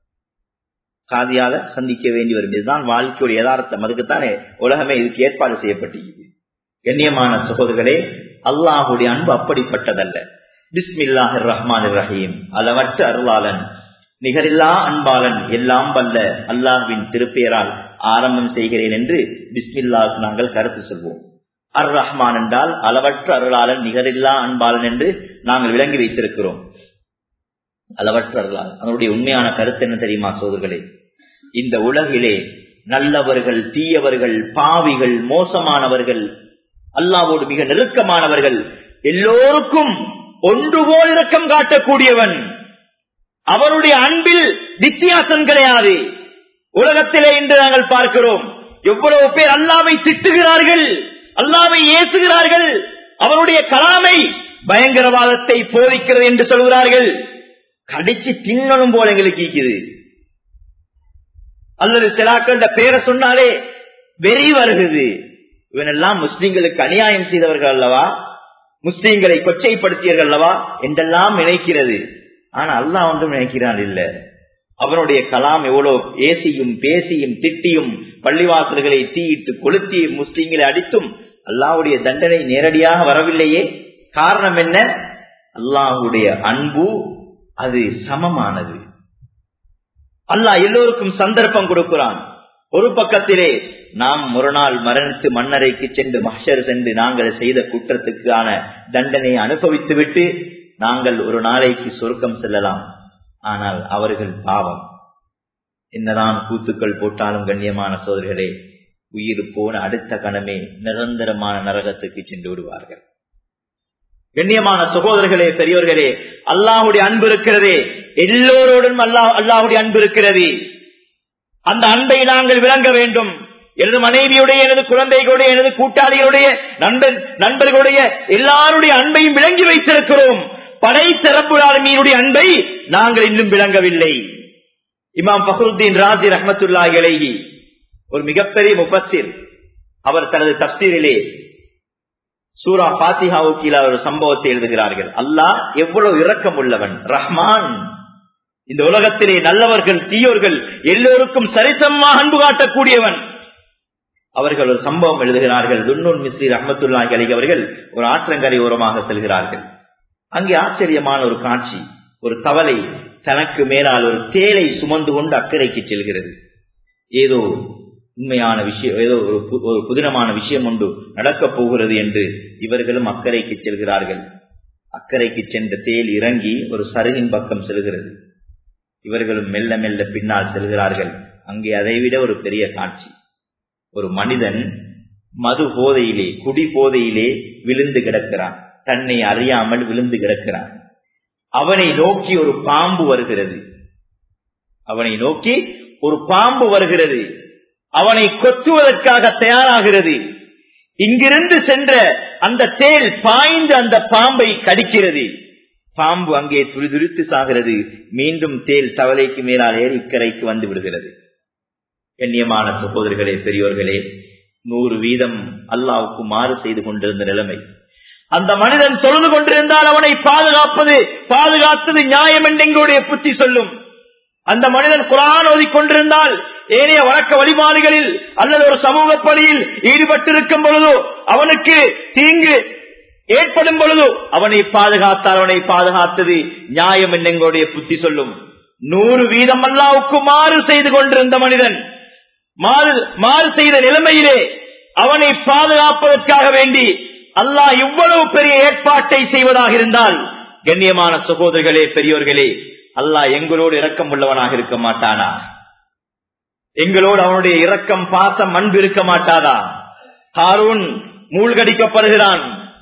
காதியால சந்திக்க வேண்டி வரும் இதுதான் வாழ்க்கையுடைய யதார்த்தம் அதுக்குத்தானே உலகமே இதுக்கு ஏற்பாடு செய்யப்பட்டிருக்கிறது கண்ணியமான சகோதரர்களே அல்லாஹுடைய அன்பு அப்படிப்பட்டதல்ல பிஸ்மில்லாஹ் ரஹ்மான் ரஹீம் அளவற்ற அருளாளன் நிகரில்லா அன்பாளன் எல்லாம் வல்ல அல்லாஹுவின் திருப்பெயரால் ஆரம்பம் செய்கிறேன் என்று பிஸ்மில்லாவுக்கு நாங்கள் கருத்து சொல்வோம் அர் ரஹ்மான் என்றால் அளவற்ற அருளாளன் நிகரில்லா அன்பாளன் என்று நாங்கள் விளங்கி வைத்திருக்கிறோம் அளவற்ற அருளாளன் அதனுடைய உண்மையான கருத்து என்ன தெரியுமா சோதர்களே இந்த உலகிலே நல்லவர்கள் தீயவர்கள் பாவிகள் மோசமானவர்கள் அல்லாவோடு மிக நெருக்கமானவர்கள் எல்லோருக்கும் ஒன்று போல் இரக்கம் காட்டக்கூடியவன் அவருடைய அன்பில் வித்தியாசம் கிடையாது உலகத்திலே இன்று நாங்கள் பார்க்கிறோம் எவ்வளவு பேர் அல்லாவை திட்டுகிறார்கள் அல்லாவை ஏசுகிறார்கள் அவருடைய கலாமை பயங்கரவாதத்தை போதிக்கிறது என்று சொல்கிறார்கள் கடிச்சு தின்னணும் போல எங்களுக்கு இருக்குது அல்லது சிலாக்கள பேரை சொன்னாலே வெறி வருகிறது இவனெல்லாம் முஸ்லிம்களுக்கு அநியாயம் செய்தவர்கள் அல்லவா முஸ்லிம்களை கொச்சைப்படுத்தியர்கள் அல்லவா என்றெல்லாம் நினைக்கிறது ஆனா அல்லாஹ் ஒன்றும் நினைக்கிறான் இல்ல அவனுடைய கலாம் எவ்வளவு ஏசியும் பேசியும் திட்டியும் பள்ளிவாசல்களை தீயிட்டு கொளுத்தி முஸ்லிம்களை அடித்தும் அல்லாஹுடைய தண்டனை நேரடியாக வரவில்லையே காரணம் என்ன அல்லாஹுடைய அன்பு அது சமமானது அல்லாஹ் எல்லோருக்கும் சந்தர்ப்பம் கொடுக்கிறான் ஒரு பக்கத்திலே நாம் ஒரு நாள் மரணித்து மன்னரைக்கு சென்று மஹர் சென்று நாங்கள் செய்த குற்றத்துக்கான தண்டனையை அனுபவித்துவிட்டு நாங்கள் ஒரு நாளைக்கு சொர்க்கம் செல்லலாம் ஆனால் அவர்கள் பாவம் என்னதான் கூத்துக்கள் போட்டாலும் கண்ணியமான சோதர்களே உயிர் போன அடுத்த கணமே நிரந்தரமான நரகத்துக்கு சென்று விடுவார்கள் கண்ணியமான சகோதரர்களே பெரியவர்களே அல்லாஹுடைய அன்பு இருக்கிறதே எல்லோரோடும் அல்லாஹ் அல்லாஹுடைய அன்பு இருக்கிறது அந்த அன்பை நாங்கள் விளங்க வேண்டும் எனது மனைவியுடைய எனது குழந்தைகளுடைய எனது கூட்டாளிகளுடைய நண்பன் நண்பர்களுடைய எல்லாருடைய அன்பையும் விளங்கி வைத்திருக்கிறோம் படை மீனுடைய அன்பை நாங்கள் இன்னும் விளங்கவில்லை இமாம் பஹருத்தீன் ராஜி ரஹமத்துல்லா இலகி ஒரு மிகப்பெரிய முப்பத்தில் அவர் தனது தப்தீரிலே சூரா பாத்திஹாவுக்கு ஒரு சம்பவத்தை எழுதுகிறார்கள் அல்லாஹ் எவ்வளவு இரக்கம் உள்ளவன் ரஹ்மான் இந்த உலகத்திலே நல்லவர்கள் தீயோர்கள் எல்லோருக்கும் சரிசமமாக அன்பு காட்டக்கூடியவன் அவர்கள் ஒரு சம்பவம் எழுதுகிறார்கள் துன்னூன் மிஸ்ரி ரஹமத்துல்லா அலி அவர்கள் ஒரு ஆற்றங்கரை ஓரமாக செல்கிறார்கள் அங்கே ஆச்சரியமான ஒரு காட்சி ஒரு தவளை தனக்கு மேலால் ஒரு தேலை சுமந்து கொண்டு அக்கறைக்கு செல்கிறது ஏதோ உண்மையான விஷயம் ஏதோ ஒரு ஒரு புதினமான விஷயம் ஒன்று நடக்கப் போகிறது என்று இவர்களும் அக்கறைக்கு செல்கிறார்கள் அக்கறைக்கு சென்ற தேல் இறங்கி ஒரு சருகின் பக்கம் செல்கிறது இவர்களும் மெல்ல மெல்ல பின்னால் செல்கிறார்கள் அங்கே அதைவிட ஒரு பெரிய காட்சி ஒரு மனிதன் மது போதையிலே குடி போதையிலே விழுந்து கிடக்கிறான் தன்னை அறியாமல் விழுந்து கிடக்கிறான் அவனை நோக்கி ஒரு பாம்பு வருகிறது அவனை நோக்கி ஒரு பாம்பு வருகிறது அவனை கொத்துவதற்காக தயாராகிறது இங்கிருந்து சென்ற அந்த தேல் பாய்ந்து அந்த பாம்பை கடிக்கிறது பாம்பு அங்கே துரிதுரித்து சாகிறது மீண்டும் தேல் தவளைக்கு மேலால் ஏறி இக்கரைக்கு வந்து விடுகிறது கண்ணியமான சகோதரர்களே பெரியோர்களே நூறு வீதம் அல்லாவுக்கு மாறு செய்து கொண்டிருந்த நிலைமை அந்த மனிதன் தொழுது கொண்டிருந்தால் அவனை பாதுகாப்பது பாதுகாத்தது நியாயம் என்று எங்களுடைய புத்தி சொல்லும் அந்த மனிதன் குரான் ஓதிக்கொண்டிருந்தால் ஏனைய வழக்க வழிபாடுகளில் அல்லது ஒரு சமூக பணியில் ஈடுபட்டிருக்கும் பொழுதோ அவனுக்கு தீங்கு ஏற்படும் பொழுதோ அவனை பாதுகாத்தால் அவனை பாதுகாத்தது நியாயம் என்று எங்களுடைய புத்தி சொல்லும் நூறு வீதம் அல்லாவுக்கு மாறு செய்து கொண்டிருந்த மனிதன் மாறு மாறு செய்த நிலைமையிலே அவனை பாதுகாப்பதற்காக வேண்டி அல்லாஹ் இவ்வளவு பெரிய ஏற்பாட்டை செய்வதாக இருந்தால் கண்ணியமான சகோதரர்களே பெரியோர்களே அல்லாஹ் எங்களோடு இரக்கம் உள்ளவனாக இருக்க மாட்டானா எங்களோடு அவனுடைய இரக்கம் பாசம் அன்பு இருக்க மாட்டாதா ஹாரூன் மூழ்கடிக்கப்படுகிறான்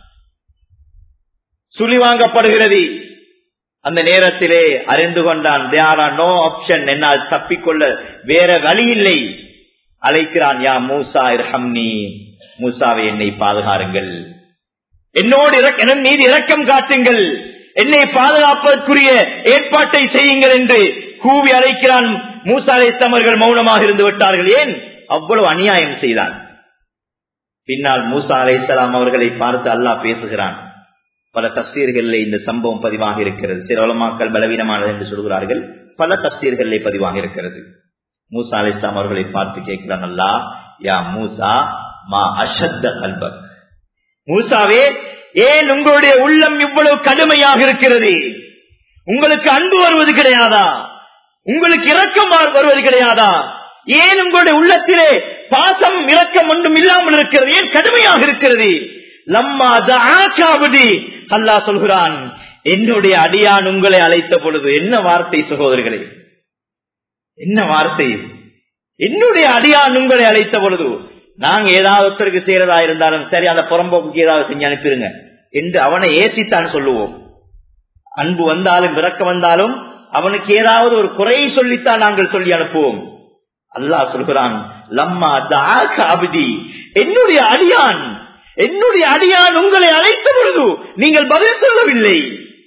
சுழி வாங்கப்படுகிறது அந்த நேரத்திலே அறிந்து கொண்டான் தேர் ஆர் நோ ஆப்ஷன் என்னால் தப்பிக்கொள்ள வேற வழி இல்லை அழைக்கிறான் யா மூசா இரஹம்னி மூசாவை என்னை பாதுகாருங்கள் என்னோடு என் மீது இரக்கம் காட்டுங்கள் என்னை பாதுகாப்பதற்குரிய ஏற்பாட்டை செய்யுங்கள் என்று கூவி அழைக்கிறான் மூசா அலைத்தமர்கள் மௌனமாக இருந்து விட்டார்கள் ஏன் அவ்வளவு அநியாயம் செய்தான் பின்னால் மூசா அலைசலாம் அவர்களை பார்த்து அல்லாஹ் பேசுகிறான் பல தஸ்தீர்களில் இந்த சம்பவம் பதிவாக இருக்கிறது சில உலமாக்கள் பலவீனமானது என்று சொல்கிறார்கள் பல தஸ்தீர்களில் பதிவாக இருக்கிறது மூசா அலிஸ்லாம் அவர்களை பார்த்து கேட்கிறான் அல்லா யா மூசா மா அஷத்த கல்பக் மூசாவே ஏன் உங்களுடைய உள்ளம் இவ்வளவு கடுமையாக இருக்கிறது உங்களுக்கு அன்பு வருவது கிடையாதா உங்களுக்கு இரக்கம் வருவது கிடையாதா ஏன் உங்களுடைய உள்ளத்திலே பாசம் இரக்கம் ஒன்றும் இல்லாமல் இருக்கிறது ஏன் கடுமையாக இருக்கிறது லம்மா தாக்காவதி அல்லா சொல்கிறான் என்னுடைய அடியான் உங்களை அழைத்த பொழுது என்ன வார்த்தை சகோதரர்களே என்ன வார்த்தை என்னுடைய அடியான் உங்களை அழைத்த பொழுது நாங்க ஏதாவது ஒருத்தருக்கு செய்யறதா இருந்தாலும் சரி அந்த புறம்போக்கு ஏதாவது செஞ்சு அனுப்பிடுங்க என்று அவனை ஏசித்தான் சொல்லுவோம் அன்பு வந்தாலும் விறக்க வந்தாலும் அவனுக்கு ஏதாவது ஒரு குறையை சொல்லித்தான் நாங்கள் சொல்லி அனுப்புவோம் அல்லாஹ் சொல்கிறான் லம்மா தாக்க அபிதி என்னுடைய அடியான் என்னுடைய அடியான் உங்களை அழைத்த பொழுது நீங்கள் பதில் சொல்லவில்லை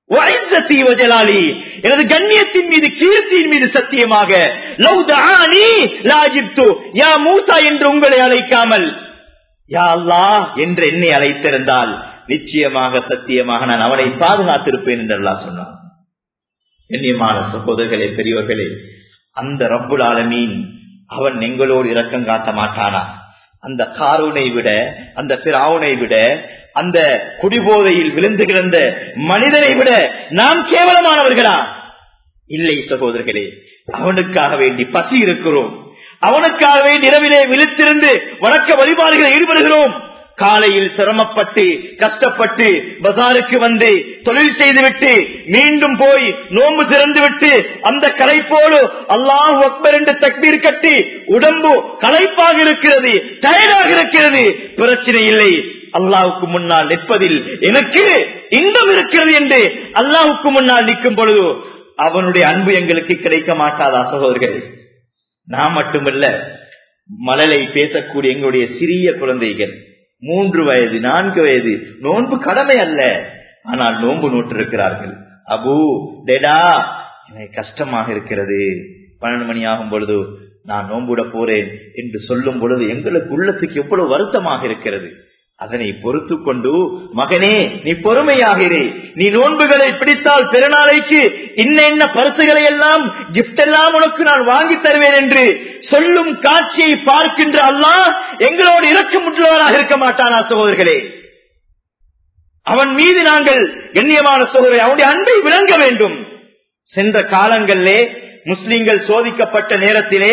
وعزتي وجلالي எனது கண்ணியத்தின் மீது கீர்த்தியின் மீது சத்தியமாக லவ் தஆனி லாஜிப்து யா மூசா என்று உங்களை அழைக்காமல் யா அல்லாஹ் என்று என்னை அழைத்திருந்தால் நிச்சயமாக சத்தியமாக நான் அவனை பாதுகாத்திருப்பேன் என்று அல்லாஹ் சொன்னான் கண்ணியமான சகோதரர்களே பெரியவர்களே அந்த ரப்புல் ஆலமீன் அவன் எங்களோடு இரக்கம் காட்ட மாட்டானா அந்த காரூனை விட அந்த பிராவுனை விட அந்த குடிபோதையில் விழுந்து கிடந்த மனிதனை விட நாம் கேவலமானவர்களா இல்லை சகோதரர்களே அவனுக்காக வேண்டி பசி இருக்கிறோம் அவனுக்காக வேண்டி இரவிலே விழித்திருந்து வணக்க வழிபாடுகளை ஈடுபடுகிறோம் காலையில் சிரமப்பட்டு கஷ்டப்பட்டு பசாருக்கு வந்து தொழில் செய்துவிட்டு மீண்டும் போய் நோம்பு திறந்து விட்டு அந்த களைப்போடு அல்லாஹ் அக்பர் என்று தக்பீர் கட்டி உடம்பு களைப்பாக இருக்கிறது டயர்டாக இருக்கிறது பிரச்சனை இல்லை அல்லாவுக்கு முன்னால் நிற்பதில் எனக்கு இன்பம் இருக்கிறது என்று அல்லாவுக்கு முன்னால் நிற்கும் பொழுது அவனுடைய அன்பு எங்களுக்கு கிடைக்க மாட்டாதா சகோதரர்கள் நான் மட்டுமல்ல மலலை பேசக்கூடிய எங்களுடைய சிறிய குழந்தைகள் மூன்று வயது நான்கு வயது நோன்பு கடமை அல்ல ஆனால் நோன்பு நோட்டிருக்கிறார்கள் அபு டெடா எனக்கு கஷ்டமாக இருக்கிறது பன்னெண்டு மணி ஆகும் பொழுது நான் நோன்புட போறேன் என்று சொல்லும் பொழுது எங்களுக்கு உள்ளத்துக்கு எவ்வளவு வருத்தமாக இருக்கிறது அதனை பொறுத்து கொண்டு மகனே நீ பொறுமையாக இரு நீ நோன்புகளை பிடித்தால் பெருநாளைக்கு இன்ன என்ன பரிசுகளை எல்லாம் கிஃப்ட் எல்லாம் உனக்கு நான் வாங்கி தருவேன் என்று சொல்லும் காட்சியை பார்க்கின்ற அல்லாஹ் எங்களோடு இறக்கமுற்றவராக இருக்க மாட்டானா சகோதரர்களே அவன் மீது நாங்கள் கண்ணியமான சகோதரர் அவனுடைய அன்பை விளங்க வேண்டும் சென்ற காலங்களிலே முஸ்லிம்கள் சோதிக்கப்பட்ட நேரத்திலே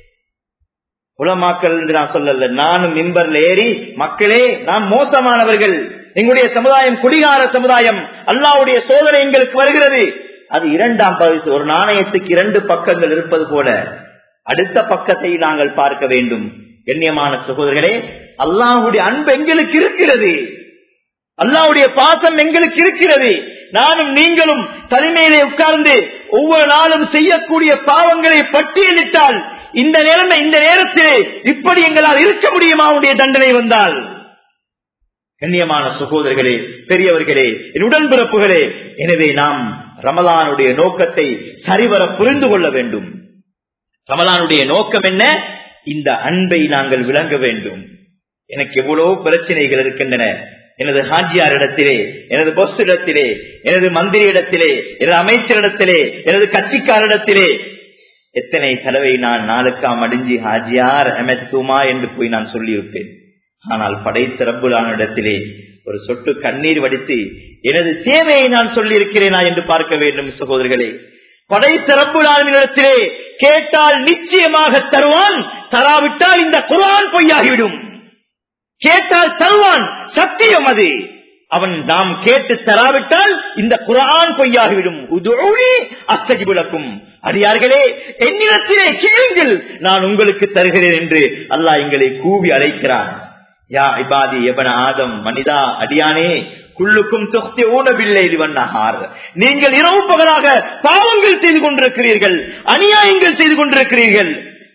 உலமாக்கள் என்று நான் சொல்லல நானும் மிம்பர்ல ஏறி மக்களே நாம் மோசமானவர்கள் எங்களுடைய சமுதாயம் குடிகார சமுதாயம் அல்லாவுடைய சோதனை எங்களுக்கு வருகிறது அது இரண்டாம் பரிசு ஒரு நாணயத்துக்கு இரண்டு பக்கங்கள் இருப்பது போல அடுத்த பக்கத்தை நாங்கள் பார்க்க வேண்டும் கண்ணியமான சகோதரர்களே அல்லாஹுடைய அன்பு எங்களுக்கு இருக்கிறது அல்லாவுடைய பாசம் எங்களுக்கு இருக்கிறது நானும் நீங்களும் தனிமையிலே உட்கார்ந்து ஒவ்வொரு நாளும் செய்யக்கூடிய பாவங்களை பட்டியலிட்டால் இந்த நேரம் இந்த நேரத்திலே இப்படி எங்களால் இருக்க முடியுமா அவனுடைய தண்டனை வந்தால் கண்ணியமான சகோதரர்களே பெரியவர்களே என் உடன்பிறப்புகளே எனவே நாம் ரமலானுடைய நோக்கத்தை சரிவர புரிந்து கொள்ள வேண்டும் ரமலானுடைய நோக்கம் என்ன இந்த அன்பை நாங்கள் விளங்க வேண்டும் எனக்கு எவ்வளவு பிரச்சனைகள் இருக்கின்றன எனது ஹாஜியார் இடத்திலே எனது பொஸ் இடத்திலே எனது மந்திரி இடத்திலே எனது அமைச்சரிடத்திலே எனது கட்சிக்காரிடத்திலே எத்தனை தடவை நான் நாளுக்காம் அடிஞ்சி ஹாஜியார் எமத்துமா என்று போய் நான் சொல்லியிருப்பேன் ஆனால் படைத்த ரப்புலானிடத்திலே ஒரு சொட்டு கண்ணீர் வடித்து எனது சேவையை நான் சொல்லியிருக்கிறேனா என்று பார்க்க வேண்டும் சகோதரர்களே படைத்த ரப்புலானிடத்திலே கேட்டால் நிச்சயமாக தருவான் தராவிட்டால் இந்த குரான் பொய்யாகிவிடும் கேட்டால் தருவான் சத்தியம் அது அவன் நாம் கேட்டு தராவிட்டால் இந்த குரான் பொய்யாகிவிடும் அஸ்தகிபுலக்கும் அடியார்களே என்னிடத்திலே கேளுங்கள் நான் உங்களுக்கு தருகிறேன் என்று அல்லாஹ் எங்களை கூவி அழைக்கிறான் யா இபாதி எவன ஆதம் மனிதா அடியானே குள்ளுக்கும் தொக்தி ஊனவில்லை வண்ணஹார் நீங்கள் இரவு பகலாக பாவங்கள் செய்து கொண்டிருக்கிறீர்கள் அநியாயங்கள் செய்து கொண்டிருக்கிறீர்கள்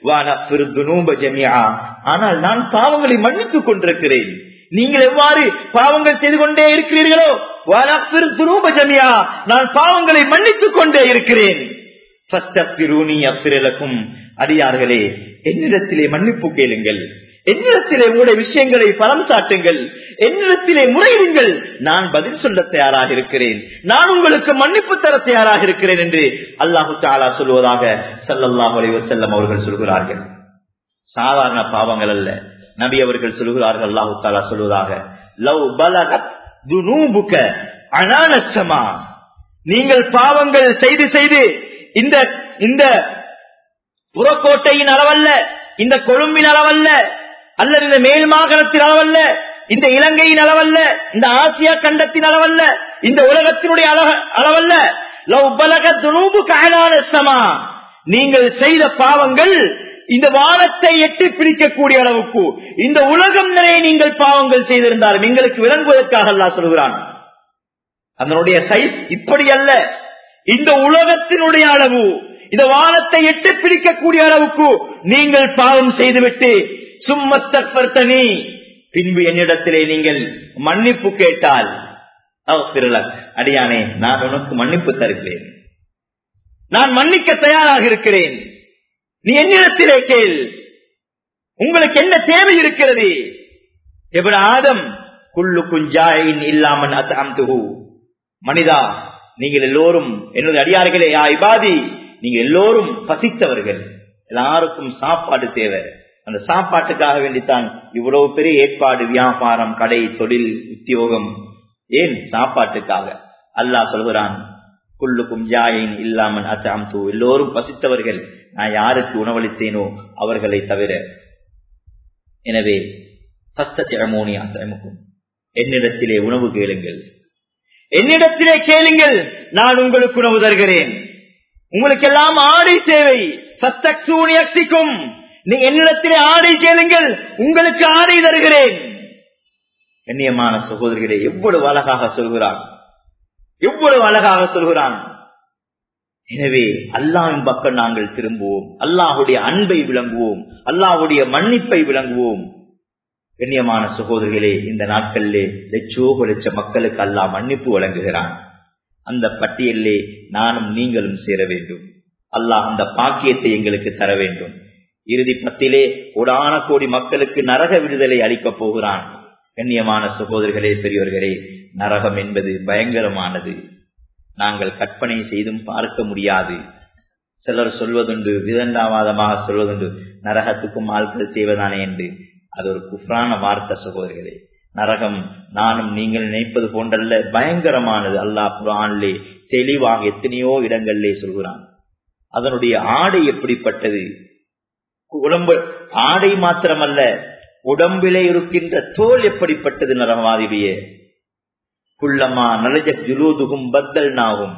ஆனால் நான் பாவங்களை மன்னித்துக் கொண்டிருக்கிறேன் நீங்கள் எவ்வாறு பாவங்கள் செய்து கொண்டே இருக்கிறீர்களோ நான் பாவங்களை மன்னித்துக் கொண்டே இருக்கிறேன் அடியார்களே என்னிடத்திலே மன்னிப்பு கேளுங்கள் என்னிடத்திலே உங்களுடைய விஷயங்களை பலம் சாட்டுங்கள் என்னிடத்திலே முறையிடுங்கள் நான் பதில் சொல்ல தயாராக இருக்கிறேன் நான் உங்களுக்கு மன்னிப்பு தர தயாராக இருக்கிறேன் என்று அல்லாஹு தாலா சொல்வதாக சல்லாஹ் அலைவசல்லம் அவர்கள் சொல்கிறார்கள் சாதாரண பாவங்கள் அல்ல நபி அவர்கள் சொல்கிறார்கள் அல்லாஹு தாலா சொல்வதாக லவ் பலகத் துனூபுக அனானச்சமா நீங்கள் பாவங்கள் செய்து செய்து இந்த இந்த புறக்கோட்டையின் அளவல்ல இந்த கொழும்பின் அளவல்ல அல்லது இந்த மேல் மாகாணத்தின் அளவல்ல இந்த இலங்கையின் அளவல்ல இந்த ஆசியா கண்டத்தின் அளவல்ல இந்த உலகத்தினுடைய அளவல்ல லவ் பலக துனூபு காணாலமா நீங்கள் செய்த பாவங்கள் இந்த வானத்தை எட்டி பிடிக்கக்கூடிய அளவுக்கு இந்த உலகம் நிறைய நீங்கள் பாவங்கள் செய்திருந்தாலும் எங்களுக்கு விளங்குவதற்காக அல்லா சொல்கிறான் அதனுடைய சைஸ் இப்படி அல்ல இந்த உலகத்தினுடைய அளவு இந்த வானத்தை எட்டு பிடிக்கக்கூடிய அளவுக்கு நீங்கள் பாவம் செய்துவிட்டு சும்மஸ்தனி பின்பு என்னிடத்திலே நீங்கள் மன்னிப்பு கேட்டால் அடியானே நான் உனக்கு மன்னிப்பு தருகிறேன் நான் மன்னிக்க தயாராக இருக்கிறேன் நீ என்னிடத்திலே கேள் உங்களுக்கு என்ன தேவை இருக்கிறது எவன் ஆதம் குள்ளு குஞ்சாயின் இல்லாமன் அத்தாம்துகு மனிதா நீங்கள் எல்லோரும் என்னுடைய அடியார்களே யா இபாதி நீங்க எல்லோரும் பசித்தவர்கள் எல்லாருக்கும் சாப்பாடு தேவை அந்த சாப்பாட்டுக்காக வேண்டித்தான் இவ்வளவு பெரிய ஏற்பாடு வியாபாரம் கடை தொழில் உத்தியோகம் ஏன் சாப்பாட்டுக்காக அல்லாஹ் சொல்கிறான் குள்ளுக்கும் ஜாயின் இல்லாமல் அச்சாம்து எல்லோரும் பசித்தவர்கள் நான் யாருக்கு உணவளித்தேனோ அவர்களை தவிர எனவே என்னிடத்திலே உணவு கேளுங்கள் என்னிடத்திலே கேளுங்கள் நான் உங்களுக்கு உணவு தருகிறேன் உங்களுக்கு எல்லாம் ஆடை தேவை சத்தூனியக்சிக்கும் நீங்க என்னிடத்திலே ஆடை கேளுங்கள் உங்களுக்கு ஆடை தருகிறேன் கண்ணியமான சகோதரிகளே எவ்வளவு அழகாக சொல்கிறான் எவ்வளவு அழகாக சொல்கிறான் எனவே அல்லாவின் பக்கம் நாங்கள் திரும்புவோம் அல்லாஹுடைய அன்பை விளங்குவோம் அல்லாஹுடைய மன்னிப்பை விளங்குவோம் கண்ணியமான சகோதரிகளே இந்த நாட்களிலே லட்சோக லட்ச மக்களுக்கு அல்லாஹ் மன்னிப்பு வழங்குகிறான் அந்த பட்டியலிலே நானும் நீங்களும் சேர வேண்டும் அல்லாஹ் அந்த பாக்கியத்தை எங்களுக்கு தர வேண்டும் இறுதி பத்திலே உடான கோடி மக்களுக்கு நரக விடுதலை அளிக்கப் போகிறான் கண்ணியமான சகோதரர்களே பெரியவர்களே நரகம் என்பது பயங்கரமானது நாங்கள் கற்பனை செய்தும் பார்க்க முடியாது சிலர் சொல்வதுண்டு விதண்டாவாதமாக சொல்வதுண்டு நரகத்துக்கும் ஆட்கள் செய்வதானே என்று அது ஒரு குஃப்ரான வார்த்தை சகோதரர்களே நரகம் நானும் நீங்கள் நினைப்பது போன்றல்ல பயங்கரமானது அல்லாஹ் குரான்லே தெளிவாக எத்தனையோ இடங்களிலே சொல்கிறான் அதனுடைய ஆடை எப்படிப்பட்டது உடம்பு ஆடை மாத்திரமல்ல உடம்பிலே இருக்கின்ற தோல் எப்படிப்பட்டது நரகவாதியுடைய குள்ளமா நலஜ ஜுலூதுகும் பத்தல் நாகும்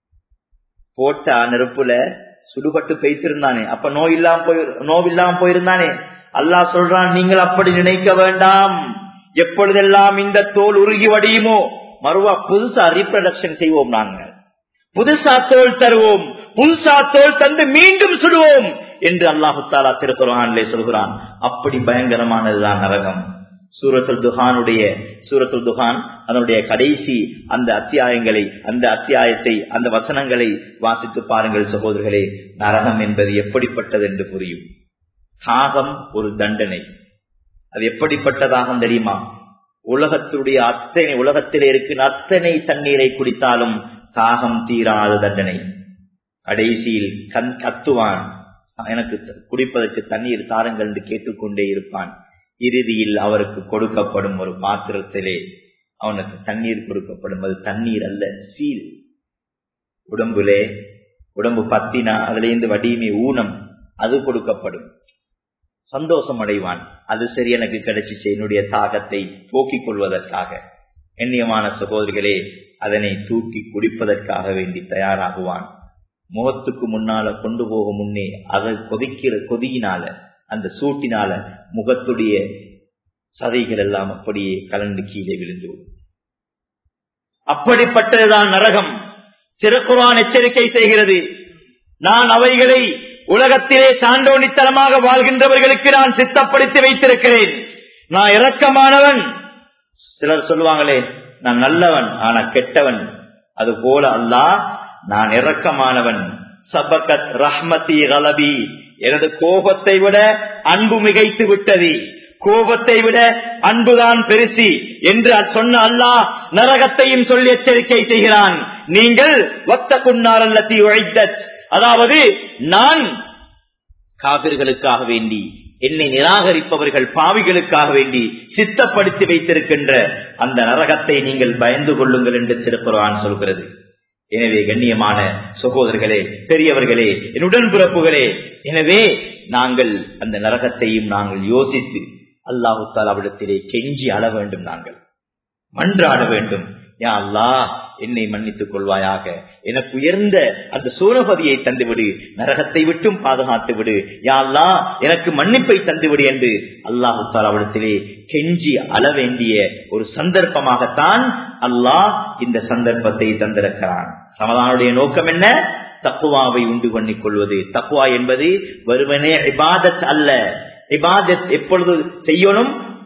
போட்ட நெருப்புல சுடுபட்டு பெய்த்திருந்தானே அப்ப நோய் இல்லாம போய் நோவில்லாம போயிருந்தானே அல்லாஹ் சொல்றான் நீங்கள் அப்படி நினைக்க வேண்டாம் எப்பொழுதெல்லாம் இந்த தோல் உருகி வடியுமோ மறுவா புதுசா ரீப்ரடக்ஷன் செய்வோம் நாங்கள் புதுசா தோல் தருவோம் புதுசா தோல் தந்து மீண்டும் சுடுவோம் என்று அல்லாஹு தாலா திருக்குறானிலே சொல்கிறான் அப்படி பயங்கரமானதுதான் நரகம் சூரத்துல் துஹானுடைய சூரத்துல் துஹான் அதனுடைய கடைசி அந்த அத்தியாயங்களை அந்த அத்தியாயத்தை அந்த வசனங்களை வாசித்து பாருங்கள் சகோதரர்களே நரகம் என்பது எப்படிப்பட்டது என்று புரியும் தாகம் ஒரு தண்டனை அது எப்படிப்பட்டதாகம் தெரியுமா உலகத்துடைய அத்தனை உலகத்திலே இருக்கின்ற அத்தனை தண்ணீரை குடித்தாலும் தாகம் தீராத தண்டனை கடைசியில் கண் கத்துவான் எனக்கு குடிப்பதற்கு தண்ணீர் தாருங்கள் என்று கேட்டுக்கொண்டே இருப்பான் இறுதியில் அவருக்கு கொடுக்கப்படும் ஒரு பாத்திரத்திலே அவனுக்கு தண்ணீர் கொடுக்கப்படும் அது தண்ணீர் அல்ல சீல் உடம்புலே உடம்பு பத்தினா அதுல இருந்து வடியுமே ஊனம் அது கொடுக்கப்படும் சந்தோஷம் அடைவான் அது சரி எனக்கு கிடைச்சிச்சு என்னுடைய தாகத்தை போக்கிக் கொள்வதற்காக எண்ணியமான சகோதரிகளே அதனை தூக்கி குடிப்பதற்காக வேண்டி தயாராகுவான் முகத்துக்கு முன்னால கொண்டு போக முன்னே அதை கொதிக்கிற கொதியினால அந்த சூட்டினால முகத்துடைய சதைகள் எல்லாம் அப்படியே கலந்து கீழே விழுந்து அப்படிப்பட்டதுதான் நரகம் திருக்குறான் எச்சரிக்கை செய்கிறது நான் அவைகளை உலகத்திலே சான்றோனித்தனமாக வாழ்கின்றவர்களுக்கு நான் சித்தப்படுத்தி வைத்திருக்கிறேன் நான் இரக்கமானவன் சிலர் சொல்லுவாங்களே நான் நல்லவன் ஆனா கெட்டவன் அது போல அல்லாஹ் நான் இரக்கமானவன் சபகத் ரஹ்மதி கலபி எனது கோபத்தை விட அன்பு மிகைத்து விட்டது கோபத்தை விட அன்புதான் பெருசி என்று சொன்ன அல்லாஹ் நரகத்தையும் சொல்லி எச்சரிக்கை செய்கிறான் நீங்கள் வத்த குன்னாரல்லத்தி உழைத்தத் அதாவது நான் காவிர்களுக்காக வேண்டி என்னை நிராகரிப்பவர்கள் பாவிகளுக்காக வேண்டி சித்தப்படுத்தி வைத்திருக்கின்ற அந்த நரகத்தை நீங்கள் பயந்து கொள்ளுங்கள் என்று திருக்குறான் சொல்கிறது எனவே கண்ணியமான சகோதரர்களே பெரியவர்களே என் உடன்பிறப்புகளே எனவே நாங்கள் அந்த நரகத்தையும் நாங்கள் யோசித்து அல்லாஹு தாலாவிடத்திலே கெஞ்சி அழ வேண்டும் நாங்கள் மன்றாட வேண்டும் யா அல்லா என்னை மன்னித்துக் கொள்வாயாக எனக்கு உயர்ந்த அந்த சூரபதியை தந்துவிடு நரகத்தை விட்டும் பாதுகாத்து விடு யா அல்லா எனக்கு மன்னிப்பை தந்துவிடு என்று அல்லாஹு தாலாவிடத்திலே கெஞ்சி அள வேண்டிய ஒரு சந்தர்ப்பமாகத்தான் அல்லாஹ் இந்த சந்தர்ப்பத்தை தந்திருக்கிறான் ரமதானுடைய நோக்கம் என்ன தக்குவாவை உண்டு பண்ணிக் கொள்வது தக்குவா என்பது வெறுமனே இபாதத் அல்ல இபாதத் எப்பொழுது செய்யணும்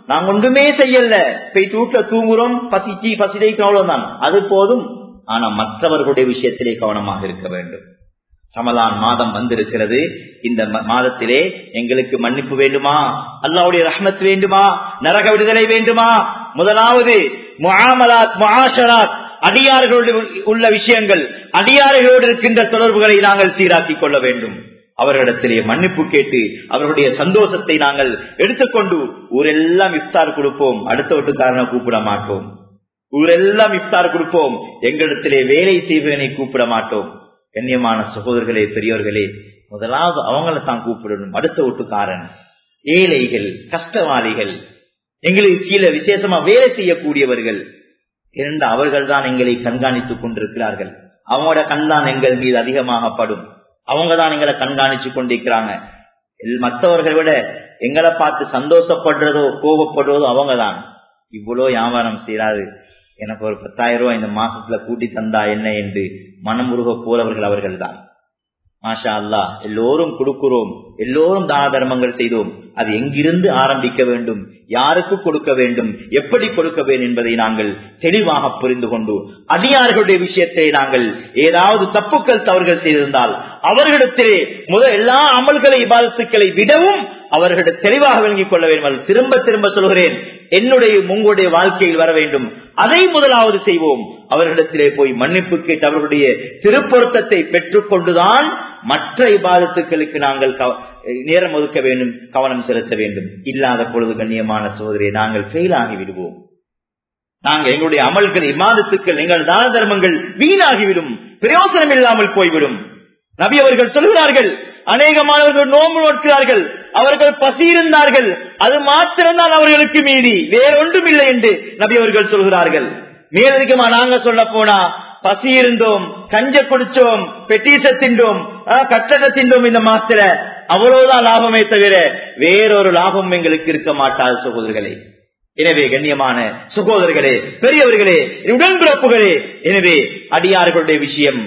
நாங்க ஒன்றுமே செய்யல போய் வீட்டுல தூங்குறோம் பசிச்சு பசிதைக்கு அவ்வளவுதான் அது போதும் ஆனா மற்றவர்களுடைய விஷயத்திலே கவனமாக இருக்க வேண்டும் ரமலான் மாதம் வந்திருக்கிறது இந்த மாதத்திலே எங்களுக்கு மன்னிப்பு வேண்டுமா அல்லாவுடைய ரஹ்மத் வேண்டுமா நரக விடுதலை வேண்டுமா முதலாவது முஆமலாத் முஆஷராத் அடியார்களோடு உள்ள விஷயங்கள் அடியார்களோடு இருக்கின்ற தொடர்புகளை நாங்கள் சீராக்கிக் கொள்ள வேண்டும் அவர்களிடத்திலே மன்னிப்பு கேட்டு அவர்களுடைய சந்தோஷத்தை நாங்கள் எடுத்துக்கொண்டு ஊரெல்லாம் இஃப்தார் கொடுப்போம் அடுத்த வீட்டுக்காரனை கூப்பிட மாட்டோம் ஊரெல்லாம் இஃப்தார் கொடுப்போம் எங்களிடத்திலே வேலை செய்வதனை கூப்பிட மாட்டோம் கண்ணியமான சகோதரர்களே பெரியவர்களே முதலாவது அவங்கள தான் கூப்பிடணும் அடுத்த வீட்டுக்காரன் ஏழைகள் கஷ்டவாளிகள் எங்களுக்கு கீழே விசேஷமா வேலை செய்யக்கூடியவர்கள் இரண்டு அவர்கள் தான் எங்களை கண்காணித்துக் கொண்டிருக்கிறார்கள் அவங்களோட கண்தான் எங்கள் மீது அதிகமாகப்படும் அவங்க தான் எங்களை கண்காணிச்சு கொண்டிருக்கிறாங்க மற்றவர்களை விட எங்களை பார்த்து சந்தோஷப்படுறதோ கோபப்படுறதோ அவங்க தான் இவ்வளோ வியாபாரம் செய்யறாது எனக்கு ஒரு பத்தாயிரம் ரூபாய் இந்த மாசத்துல கூட்டி தந்தா என்ன என்று மனமுருக போறவர்கள் அவர்கள் தான் மாஷா அல்லா எல்லோரும் கொடுக்கிறோம் எல்லோரும் தான தர்மங்கள் செய்தோம் அது எங்கிருந்து ஆரம்பிக்க வேண்டும் யாருக்கு கொடுக்க வேண்டும் எப்படி கொடுக்க வேண்டும் என்பதை நாங்கள் தெளிவாக புரிந்து கொண்டு அடியார்களுடைய விஷயத்தை நாங்கள் ஏதாவது தப்புக்கள் தவறுகள் செய்திருந்தால் அவர்களிடத்திலே முதல் எல்லா அமல்களை இபாதத்துக்களை விடவும் அவர்களிடம் தெளிவாக விளங்கிக் கொள்ள வேண்டும் திரும்ப திரும்ப சொல்கிறேன் என்னுடைய உங்களுடைய வாழ்க்கையில் வர வேண்டும் அதை முதலாவது செய்வோம் அவர்களிடத்திலே போய் மன்னிப்பு கேட்டு அவர்களுடைய திருப்பொருத்தத்தை பெற்றுக் கொண்டுதான் மற்ற இபாதத்துக்களுக்கு நாங்கள் நேரம் ஒதுக்க வேண்டும் கவனம் செலுத்த வேண்டும் இல்லாத பொழுது கண்ணியமான சோதரியை நாங்கள் ஃபெயில் ஆகி விடுவோம் நாங்கள் எங்களுடைய அமல்கள் இமாதத்துக்கள் எங்கள் தான தர்மங்கள் வீணாகிவிடும் பிரயோசனம் இல்லாமல் போய்விடும் நபி அவர்கள் சொல்கிறார்கள் அநேகமானவர்கள் நோம்பு நோக்கிறார்கள் அவர்கள் பசி இருந்தார்கள் அது மாத்திரம்தான் அவர்களுக்கு மீதி வேறொன்றும் இல்லை என்று நபி அவர்கள் சொல்கிறார்கள் மேலதிகமா நாங்க சொல்ல போனா பசி இருந்தோம் கஞ்ச குடிச்சோம் பெட்டீச தின்றோம் கட்டட தின்றோம் இந்த மாத்திர அவ்வளவுதான் லாபமே தவிர வேறொரு லாபம் எங்களுக்கு இருக்க மாட்டாது சகோதரர்களே எனவே கண்ணியமான சகோதரர்களே பெரியவர்களே உடன்பிறப்புகளே எனவே அடியார்களுடைய விஷயம்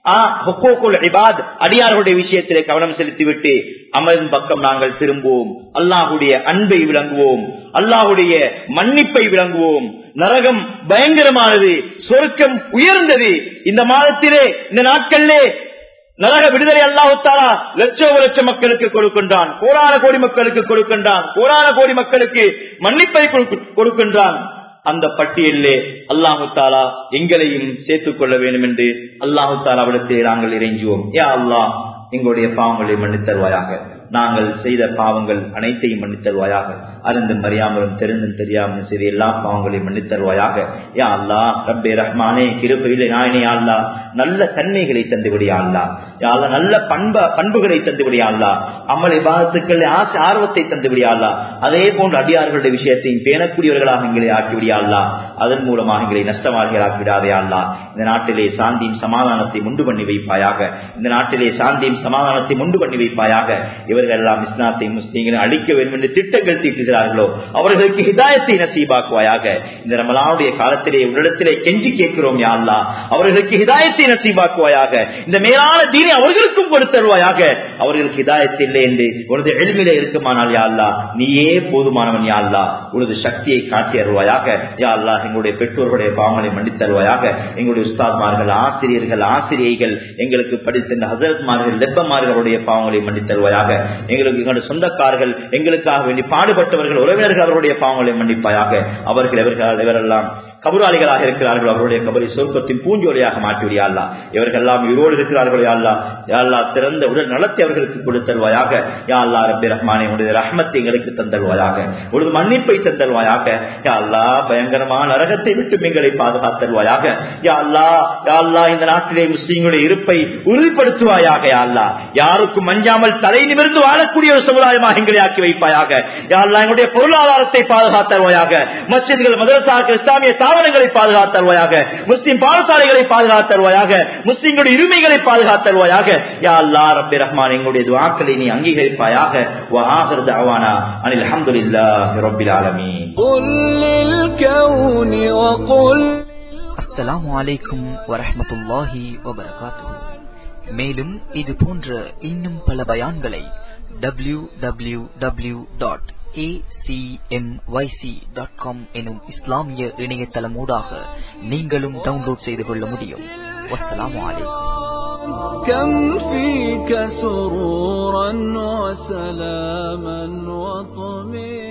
அடியார்களுடைய விஷயத்திலே கவனம் செலுத்திவிட்டு அமரின் பக்கம் நாங்கள் திரும்புவோம் அல்லாஹுடைய அன்பை விளங்குவோம் அல்லாஹுடைய மன்னிப்பை விளங்குவோம் நரகம் பயங்கரமானது சொர்க்கம் உயர்ந்தது இந்த மாதத்திலே இந்த நாட்களிலே நரக விடுதலை அல்லாஹுத்தாரா லட்சோ லட்சம் மக்களுக்கு கொடுக்கின்றான் கோடான கோடி மக்களுக்கு கொடுக்கின்றான் கோடான கோடி மக்களுக்கு மன்னிப்பை கொடுக்கின்றான் அந்த பட்டியலிலே அல்லாஹு தாலா எங்களையும் சேர்த்துக் கொள்ள வேண்டும் என்று அல்லாஹு தாலாவிடத்தை நாங்கள் இறைஞ்சுவோம் யா அல்லாஹ் எங்களுடைய பாவங்களை மன்னித்தருவாயாக நாங்கள் செய்த பாவங்கள் அனைத்தையும் மன்னித்தருவாயாக அறிந்தும் அறியாமலும் தெரிந்தும் தெரியாமலும் செய்த எல்லா பாவங்களையும் மன்னித்தருவாயாக யா அல்லா ரப்பே ரஹ்மானே கிருபையிலே நாயனே அல்லா நல்ல தன்மைகளை தந்துவிடியா அல்லா யா அல்லா நல்ல பண்ப பண்புகளை தந்துவிடியா அல்லா அமளை பாதத்துக்கள் ஆசை ஆர்வத்தை தந்துவிடியா அல்லா அதே போன்ற அடியார்களுடைய விஷயத்தையும் பேணக்கூடியவர்களாக எங்களை ஆக்கிவிடியா அல்லா அதன் மூலமாக எங்களை நஷ்டமாளிகளாக்கி விடாதே அல்லா இந்த நாட்டிலே சாந்தியும் சமாதானத்தை உண்டு பண்ணி வைப்பாயாக இந்த நாட்டிலே சாந்தியும் சமாதானத்தை உண்டு பண்ணி வைப்பாயாக இவர்கள் எல்லாம் இஸ்லாத்தை முஸ்லீம்களை அழிக்க வேண்டும் என்று திட்டங்கள் தீட்டுகிறார்களோ அவர்களுக்கு ஹிதாயத்தை நசீபாக்குவாயாக இந்த ரமலானுடைய காலத்திலே உன்னிடத்திலே கெஞ்சி கேட்கிறோம் யாழ்லா அவர்களுக்கு ஹிதாயத்தை நசீபாக்குவாயாக இந்த மேலான தீனை அவர்களுக்கும் கொடுத்தருவாயாக அவர்களுக்கு ஹிதாயத்து இல்லை என்று உனது எளிமையில இருக்குமானால் யாழ்லா நீயே போதுமானவன் யாழ்லா உனது சக்தியை காட்டி அருவாயாக யாழ்லா எங்களுடைய பெற்றோர்களுடைய பாவங்களை மன்னித்தருவாயாக எங்களுடைய உஸ்தாத்மார்கள் ஆசிரியர்கள் ஆசிரியைகள் எங்களுக்கு படித்த ஹசரத்மார்கள் லெப்பமார்களுடைய பாவங்களை மன்னித்தருவாயாக எங்களுக்கு எங்களுடைய சொந்தக்காரர்கள் எங்களுக்காக வேண்டி பாடுபட்டவர்கள் உறவினர்கள் அவருடைய பாவங்களை மன்னிப்பாயாக அவர்கள் இவர்கள் இவரெல்லாம் கபுராளிகளாக இருக்கிறார்கள் அவருடைய கபரை சொர்க்கத்தின் பூஞ்சோலியாக மாற்றிவிடியாள்லா இவர்கள் எல்லாம் உயிரோடு இருக்கிறார்கள் யாழ்லா யாழ்லா சிறந்த உடல் நலத்தை அவர்களுக்கு கொடுத்தல்வாயாக யாழ்லா ரப்பி ரஹ்மானே உடைய ரஹ்மத்தை எங்களுக்கு தந்தல்வாயாக ஒரு மன்னிப்பை தந்தல்வாயாக யாழ்லா பயங்கரமான நரகத்தை விட்டு எங்களை பாதுகாத்தல்வாயாக யாழ்லா யாழ்லா இந்த நாட்டிலே முஸ்லீம்களுடைய இருப்பை உறுதிப்படுத்துவாயாக யாழ்லா யாருக்கும் மஞ்சாமல் தலை நிமிர்ந்து வாழக்கூடிய ஒரு சமுதாயமாக எங்களை ஆக்கி வைப்பாயாக யாழ்லா எங்களுடைய பொருளாதாரத்தை பாதுகாத்தல்வாயாக மஸ்ஜித்கள் மதரசாக்கள் இஸ்லாமிய தாவரங்களை பாதுகாத்தல்வாயாக முஸ்லிம் பாடசாலைகளை பாதுகாத்தல்வாயாக முஸ்லிம்களுடைய உரிமைகளை பாதுகாத்தல்வாயாக யா அல்லா ரப்பி ரஹ்மான் எங்களுடைய துவாக்களை நீ அங்கீகரிப்பாயாக وآخر دعوانا أن الحمد لله رب العالمين قل للكون وقل அஸ்ஸலாமு அலைக்கும் வரஹ்மத்துல்லாஹி வபரகாத்துஹு மேலும் இது போன்ற இன்னும் பல பயான்களை www.acmyc.com டாட் காம் எனும் இஸ்லாமிய இணையதளமூடாக நீங்களும் டவுன்லோட் செய்து கொள்ள முடியும் வஸ்ஸலாமு அலைக்கும் كم فيك سرورا وسلاما وطمئنا